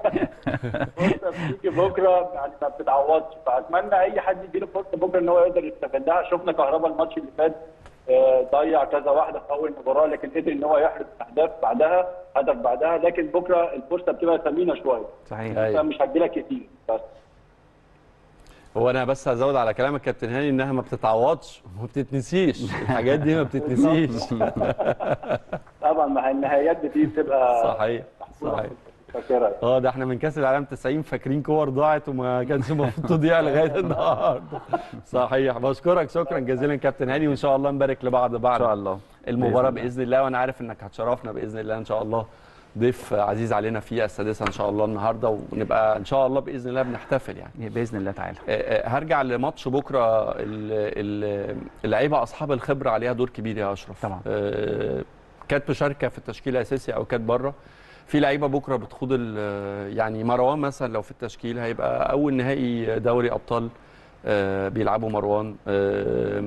فرصه بتيجي بكره يعني ما بتتعوضش فاتمنى اي حد يجي له فرصه بكره ان هو يقدر يستغلها شفنا كهربا الماتش اللي فات آه، ضيع كذا واحده في اول مباراه لكن قدر ان هو يحرز اهداف بعدها هدف بعدها لكن بكره الفرصه بتبقى ثمينه شويه صحيح أيوة. مش هتجيلك كتير بس هو انا بس هزود على كلامك كابتن هاني انها ما بتتعوضش وما بتتنسيش الحاجات دي ما بتتنسيش طبعا مع النهايات دي بتبقى صحيح صحيح فاكرها اه ده احنا من كاس العالم 90 فاكرين كور ضاعت وما كانش المفروض تضيع لغايه النهارده صحيح بشكرك شكرا جزيلا كابتن هاني وان شاء الله نبارك لبعض بعد ان شاء الله المباراه بإذن الله. باذن الله وانا عارف انك هتشرفنا باذن الله ان شاء الله ضيف عزيز علينا في السادسه ان شاء الله النهارده ونبقى ان شاء الله باذن الله بنحتفل يعني باذن الله تعالى آه، آه، هرجع لماتش بكره ال- ال- اللعيبه اصحاب الخبره عليها دور كبير يا اشرف طبعا. آه، كانت مشاركه في التشكيل الاساسي او كانت بره في لعيبه بكره بتخوض ال- يعني مروان مثلا لو في التشكيل هيبقى اول نهائي دوري ابطال آه، بيلعبوا مروان آه،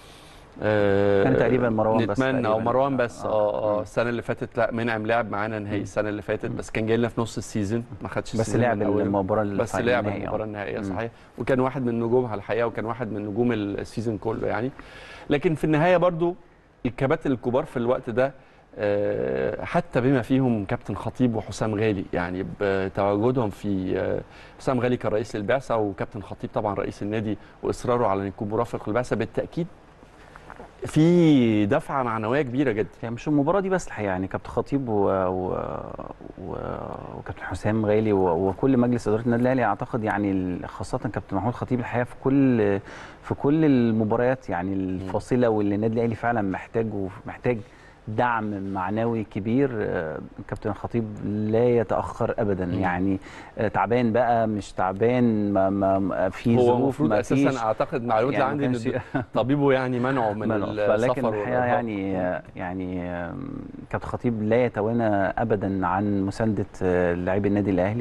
آه، كان تقريبا مروان بس نتمنى او تقريباً. مروان بس آه. اه اه مم. السنه اللي فاتت لا منعم لعب معانا نهائي السنه اللي فاتت بس كان جاي لنا في نص السيزون ما خدش بس السيزون لعب من أوله. المباراه بس الفاينل لعب النهائي، آه. المباراه النهائيه مم. صحيح وكان واحد من نجومها الحقيقه وكان واحد من نجوم السيزون كله يعني لكن في النهايه برضو الكباتن الكبار في الوقت ده آه، حتى بما فيهم كابتن خطيب وحسام غالي يعني بتواجدهم في آه، حسام غالي كان رئيس البعثه وكابتن خطيب طبعا رئيس النادي واصراره على ان يكون مرافق البعثه بالتاكيد في دفعه معنويه كبيره جدا يعني مش المباراه دي بس الحقيقه يعني كابتن خطيب و... و... و... وكابتن حسام غالي و... وكل مجلس اداره النادي الاهلي اعتقد يعني ال- خاصه كابتن محمود خطيب الحقيقه في كل في كل المباريات يعني الفاصله واللي النادي الاهلي فعلا محتاج ومحتاج دعم معنوي كبير آه، كابتن خطيب لا يتاخر ابدا يعني آه، تعبان بقى مش تعبان ما ما- ما في هو ظروف المفروض ما اساسا فيش اعتقد معلومات اللي يعني عندي ما ان كانش- طبيبه يعني منعه من منعه. السفر فلكن الحقيقه والإرهاق. يعني يعني آم، كابتن خطيب لا يتوانى ابدا عن مسانده آه، لاعبي النادي الاهلي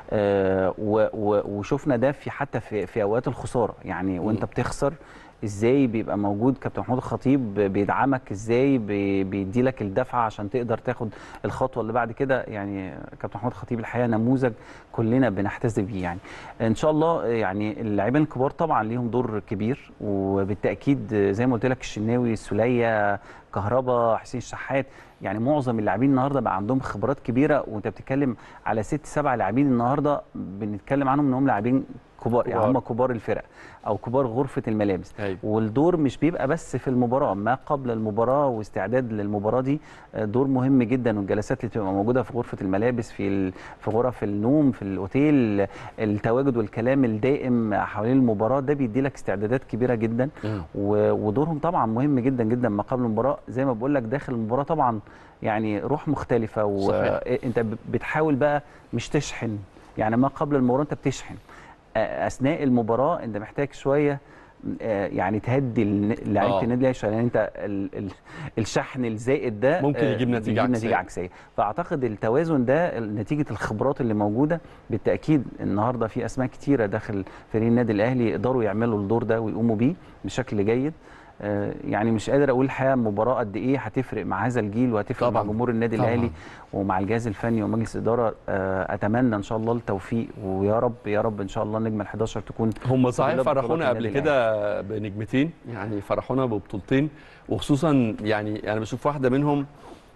آه، و- و- وشفنا ده في حتى في في اوقات الخساره يعني وانت بتخسر ازاي بيبقى موجود كابتن محمود الخطيب بيدعمك ازاي بي- بيديلك الدفعه عشان تقدر تاخد الخطوه اللي بعد كده يعني كابتن محمود الخطيب الحقيقه نموذج كلنا بنحتذي بيه يعني ان شاء الله يعني اللاعبين الكبار طبعا ليهم دور كبير وبالتاكيد زي ما قلت لك الشناوي السوليه كهربا حسين الشحات يعني معظم اللاعبين النهارده بقى عندهم خبرات كبيره وانت بتتكلم على ست سبع لاعبين النهارده بنتكلم عنهم ان هم لاعبين كبار يعني كبار. هم كبار الفرق او كبار غرفه الملابس أيوة. والدور مش بيبقى بس في المباراه ما قبل المباراه واستعداد للمباراه دي آه، دور مهم جدا والجلسات اللي بتبقى موجوده في غرفه الملابس في ال- في غرف النوم في الاوتيل التواجد والكلام الدائم حوالين المباراه ده بيدي لك استعدادات كبيره جدا مم. و- ودورهم طبعا مهم جدا جدا ما قبل المباراه زي ما بقول لك داخل المباراه طبعا يعني روح مختلفه صحيح. وانت بتحاول بقى مش تشحن يعني ما قبل المباراه انت بتشحن آه، اثناء المباراه انت محتاج شويه آه، يعني تهدي الن- لعيبه آه. النادي الاهلي عشان انت ال ال الشحن الزائد ده ممكن آه، يجيب نتيجة بيجيب عكسية. نتيجه عكسيه فاعتقد التوازن ده نتيجه الخبرات اللي موجوده بالتاكيد النهارده في اسماء كتيره داخل فريق النادي الاهلي يقدروا يعملوا الدور ده ويقوموا بيه بشكل جيد آه، يعني مش قادر اقول الحقيقه مباراه قد ايه هتفرق مع هذا الجيل وهتفرق مع طبعاً. جمهور النادي طبعاً. الاهلي ومع الجهاز الفني ومجلس الاداره آه، اتمنى ان شاء الله التوفيق ويا رب يا رب ان شاء الله النجمه ال 11 تكون هم صحيح كلها بطولات فرحونا قبل النادي كده بنجمتين يعني فرحونا ببطولتين وخصوصا يعني انا بشوف واحده منهم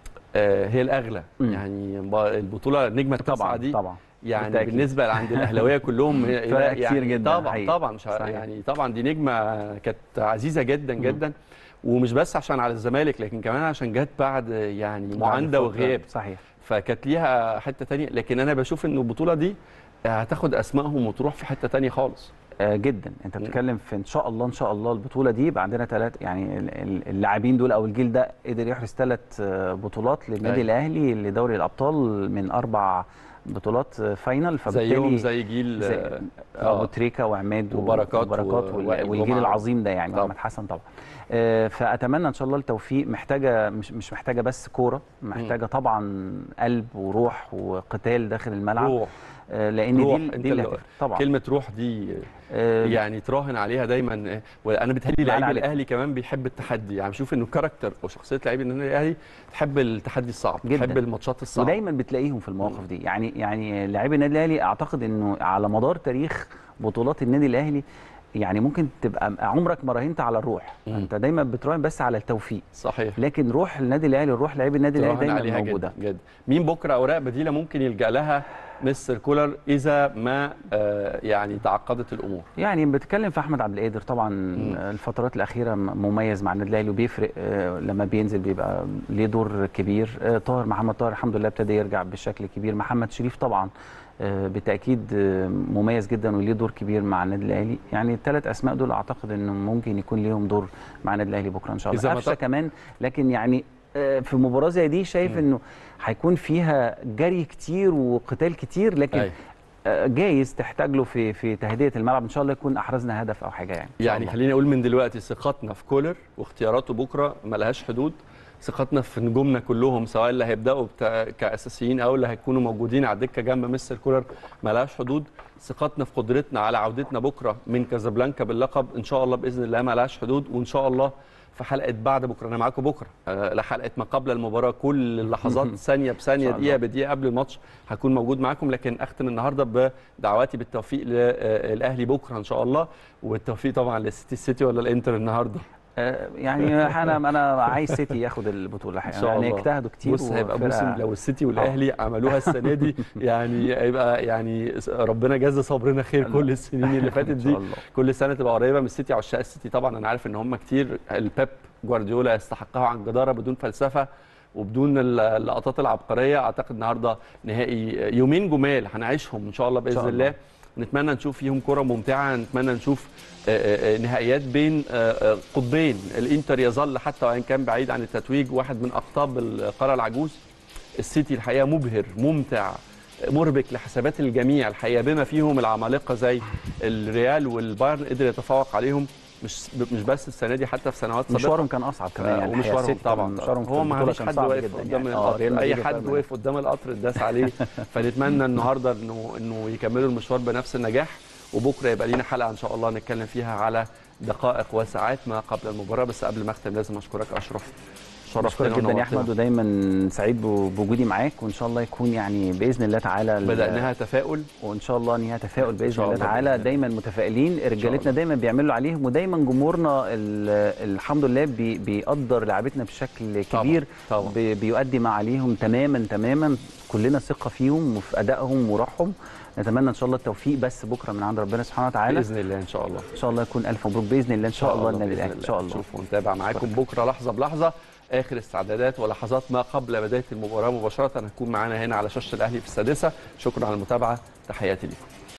آه، هي الاغلى مم. يعني ب- البطوله النجمه التاسعه طبعا دي طبعا يعني بالتأكيد. بالنسبه عند الاهلاويه كلهم هي- فرق يعني كتير جدا طبعا حقيقي. طبعا مش ه- صحيح. يعني طبعا دي نجمه كانت عزيزه جدا جدا ومش بس عشان على الزمالك لكن كمان عشان جت بعد يعني معانده بعد فترة. وغياب صحيح فكانت ليها حته تانية لكن انا بشوف ان البطوله دي هتاخد اسمائهم وتروح في حته تانية خالص آه جدا انت بتتكلم في ان شاء الله ان شاء الله البطوله دي يبقى عندنا ثلاث يعني ال- ال- اللاعبين دول او الجيل ده قدر يحرز ثلاث بطولات للنادي أيوة. الاهلي لدوري الابطال من اربع بطولات آه، فاينل زيهم زي جيل زي آه، ابو تريكه وعماد و- وبركات وبركات و- وال- وائل والجيل جمعة. العظيم ده يعني طبعا. محمد حسن طبعا آه، فاتمنى ان شاء الله التوفيق محتاجه مش مش محتاجه بس كوره محتاجه طبعا قلب وروح وقتال داخل الملعب روح آه، لان روح دي انت دي اللي اللي- هتفرق. طبعا كلمه روح دي آه، يعني تراهن عليها دايما آه، وانا بتهيألي معانا لعيب عليها. الاهلي كمان بيحب التحدي يعني بشوف انه كاركتر او شخصيه لعيب النادي الاهلي تحب التحدي الصعب جداً. تحب الماتشات الصعبه ودايما بتلاقيهم في المواقف دي يعني يعني لاعبي النادي الاهلي اعتقد انه على مدار تاريخ بطولات النادي الاهلي يعني ممكن تبقى عمرك ما راهنت على الروح مم. انت دايما بتراهن بس على التوفيق صحيح لكن روح النادي الاهلي روح لاعبي النادي الاهلي تراهن دايما عليها موجوده جدا جدا مين بكره اوراق بديله ممكن يلجا لها مستر كولر اذا ما آه، يعني تعقدت الامور يعني بتتكلم في احمد عبد القادر طبعا الفترات الاخيره م- مميز مع النادي الاهلي وبيفرق آه، لما بينزل بيبقى ليه دور كبير آه، طاهر محمد طاهر الحمد لله ابتدى يرجع بشكل كبير محمد شريف طبعا آه، بالتاكيد آه، مميز جدا وليه دور كبير مع النادي الاهلي يعني الثلاث اسماء دول اعتقد انه ممكن يكون ليهم دور مع النادي الاهلي بكره ان شاء إذا الله ما قفشه تق- كمان لكن يعني آه، في مباراه زي دي شايف انه هيكون فيها جري كتير وقتال كتير لكن أيوة. آه، جايز تحتاج له في في تهدئه الملعب ان شاء الله يكون احرزنا هدف او حاجه يعني إن شاء يعني الله. خليني اقول من دلوقتي ثقتنا في كولر واختياراته بكره ملهاش حدود ثقتنا في نجومنا كلهم سواء اللي هيبداوا بتا... كاساسيين او اللي هيكونوا موجودين على الدكه جنب مستر كولر ملهاش حدود ثقتنا في قدرتنا على عودتنا بكره من كازابلانكا باللقب ان شاء الله باذن الله ملهاش حدود وان شاء الله في حلقه بعد بكره انا معاكم بكره آه، لحلقه ما قبل المباراه كل اللحظات ثانيه بثانيه إن شاء الله. دقيقه بدقيقه قبل الماتش هكون موجود معاكم لكن اختم النهارده بدعواتي بالتوفيق للاهلي بكره ان شاء الله والتوفيق طبعا للسيتي السيتي ولا الانتر النهارده آه، يعني انا انا عايز سيتي ياخد البطوله ان الحقيقه شاء الله يعني اجتهدوا كتير بص هيبقى وفرقة- موسم لو السيتي والاهلي عملوها السنه دي يعني هيبقى يعني ربنا جازى صبرنا خير كل السنين اللي فاتت إن دي شاء الله. كل سنه تبقى قريبه من السيتي عشاق السيتي طبعا انا عارف ان هم كتير البيب جوارديولا يستحقها عن جداره بدون فلسفه وبدون ال- اللقطات العبقريه اعتقد النهارده نهائي يومين جمال هنعيشهم ان شاء الله باذن شاء الله, الله. نتمنى نشوف فيهم كره ممتعه نتمنى نشوف آه، آه، آه، نهائيات بين آه، آه، قطبين الانتر يظل حتى وان كان بعيد عن التتويج واحد من اقطاب القاره العجوز السيتي الحقيقه مبهر ممتع مربك لحسابات الجميع الحقيقه بما فيهم العمالقه زي الريال والبايرن قدر يتفوق عليهم مش مش بس السنه دي حتى في سنوات سابقه مشوارهم كان اصعب كمان يعني الحقيقة. ومشوارهم السيتي كان طبعا مشوارهم في هو ما البطولة فيش كان حد صعب واقف جدا قدام يعني. آه، ريال القطر اي مدريد حد وبايرن وقف قدام القطر اتداس عليه فنتمنى النهارده انه انه يكملوا المشوار بنفس النجاح وبكره يبقى لينا حلقه ان شاء الله نتكلم فيها على دقائق وساعات ما قبل المباراه بس قبل ما اختم لازم اشكرك اشرف شرفتنا بشكرك جدا يا ونورتنا. احمد ودايما سعيد بوجودي معاك وان شاء الله يكون يعني باذن الله تعالى ال- بدأناها تفاؤل وان شاء الله انها تفاؤل باذن شاء الله الله تعالى بإذن الله. دايما متفائلين رجالتنا دايما بيعملوا عليهم ودايما جمهورنا ال- الحمد لله بي بيقدر لعبتنا بشكل طبعاً، كبير طبعاً. بي بيؤدي ما عليهم تماما تماما كلنا ثقه فيهم وفي ادائهم وروحهم نتمنى ان شاء الله التوفيق بس بكره من عند ربنا سبحانه وتعالى باذن الله ان شاء الله ان شاء الله يكون الف مبروك باذن الله ان شاء الله النادي بإذن الاهلي ان شاء الله نشوف ونتابع معاكم بكره لحظه بلحظه اخر استعدادات ولحظات ما قبل بدايه المباراه مباشره هتكون معانا هنا على شاشه الاهلي في السادسه شكرا على المتابعه تحياتي لكم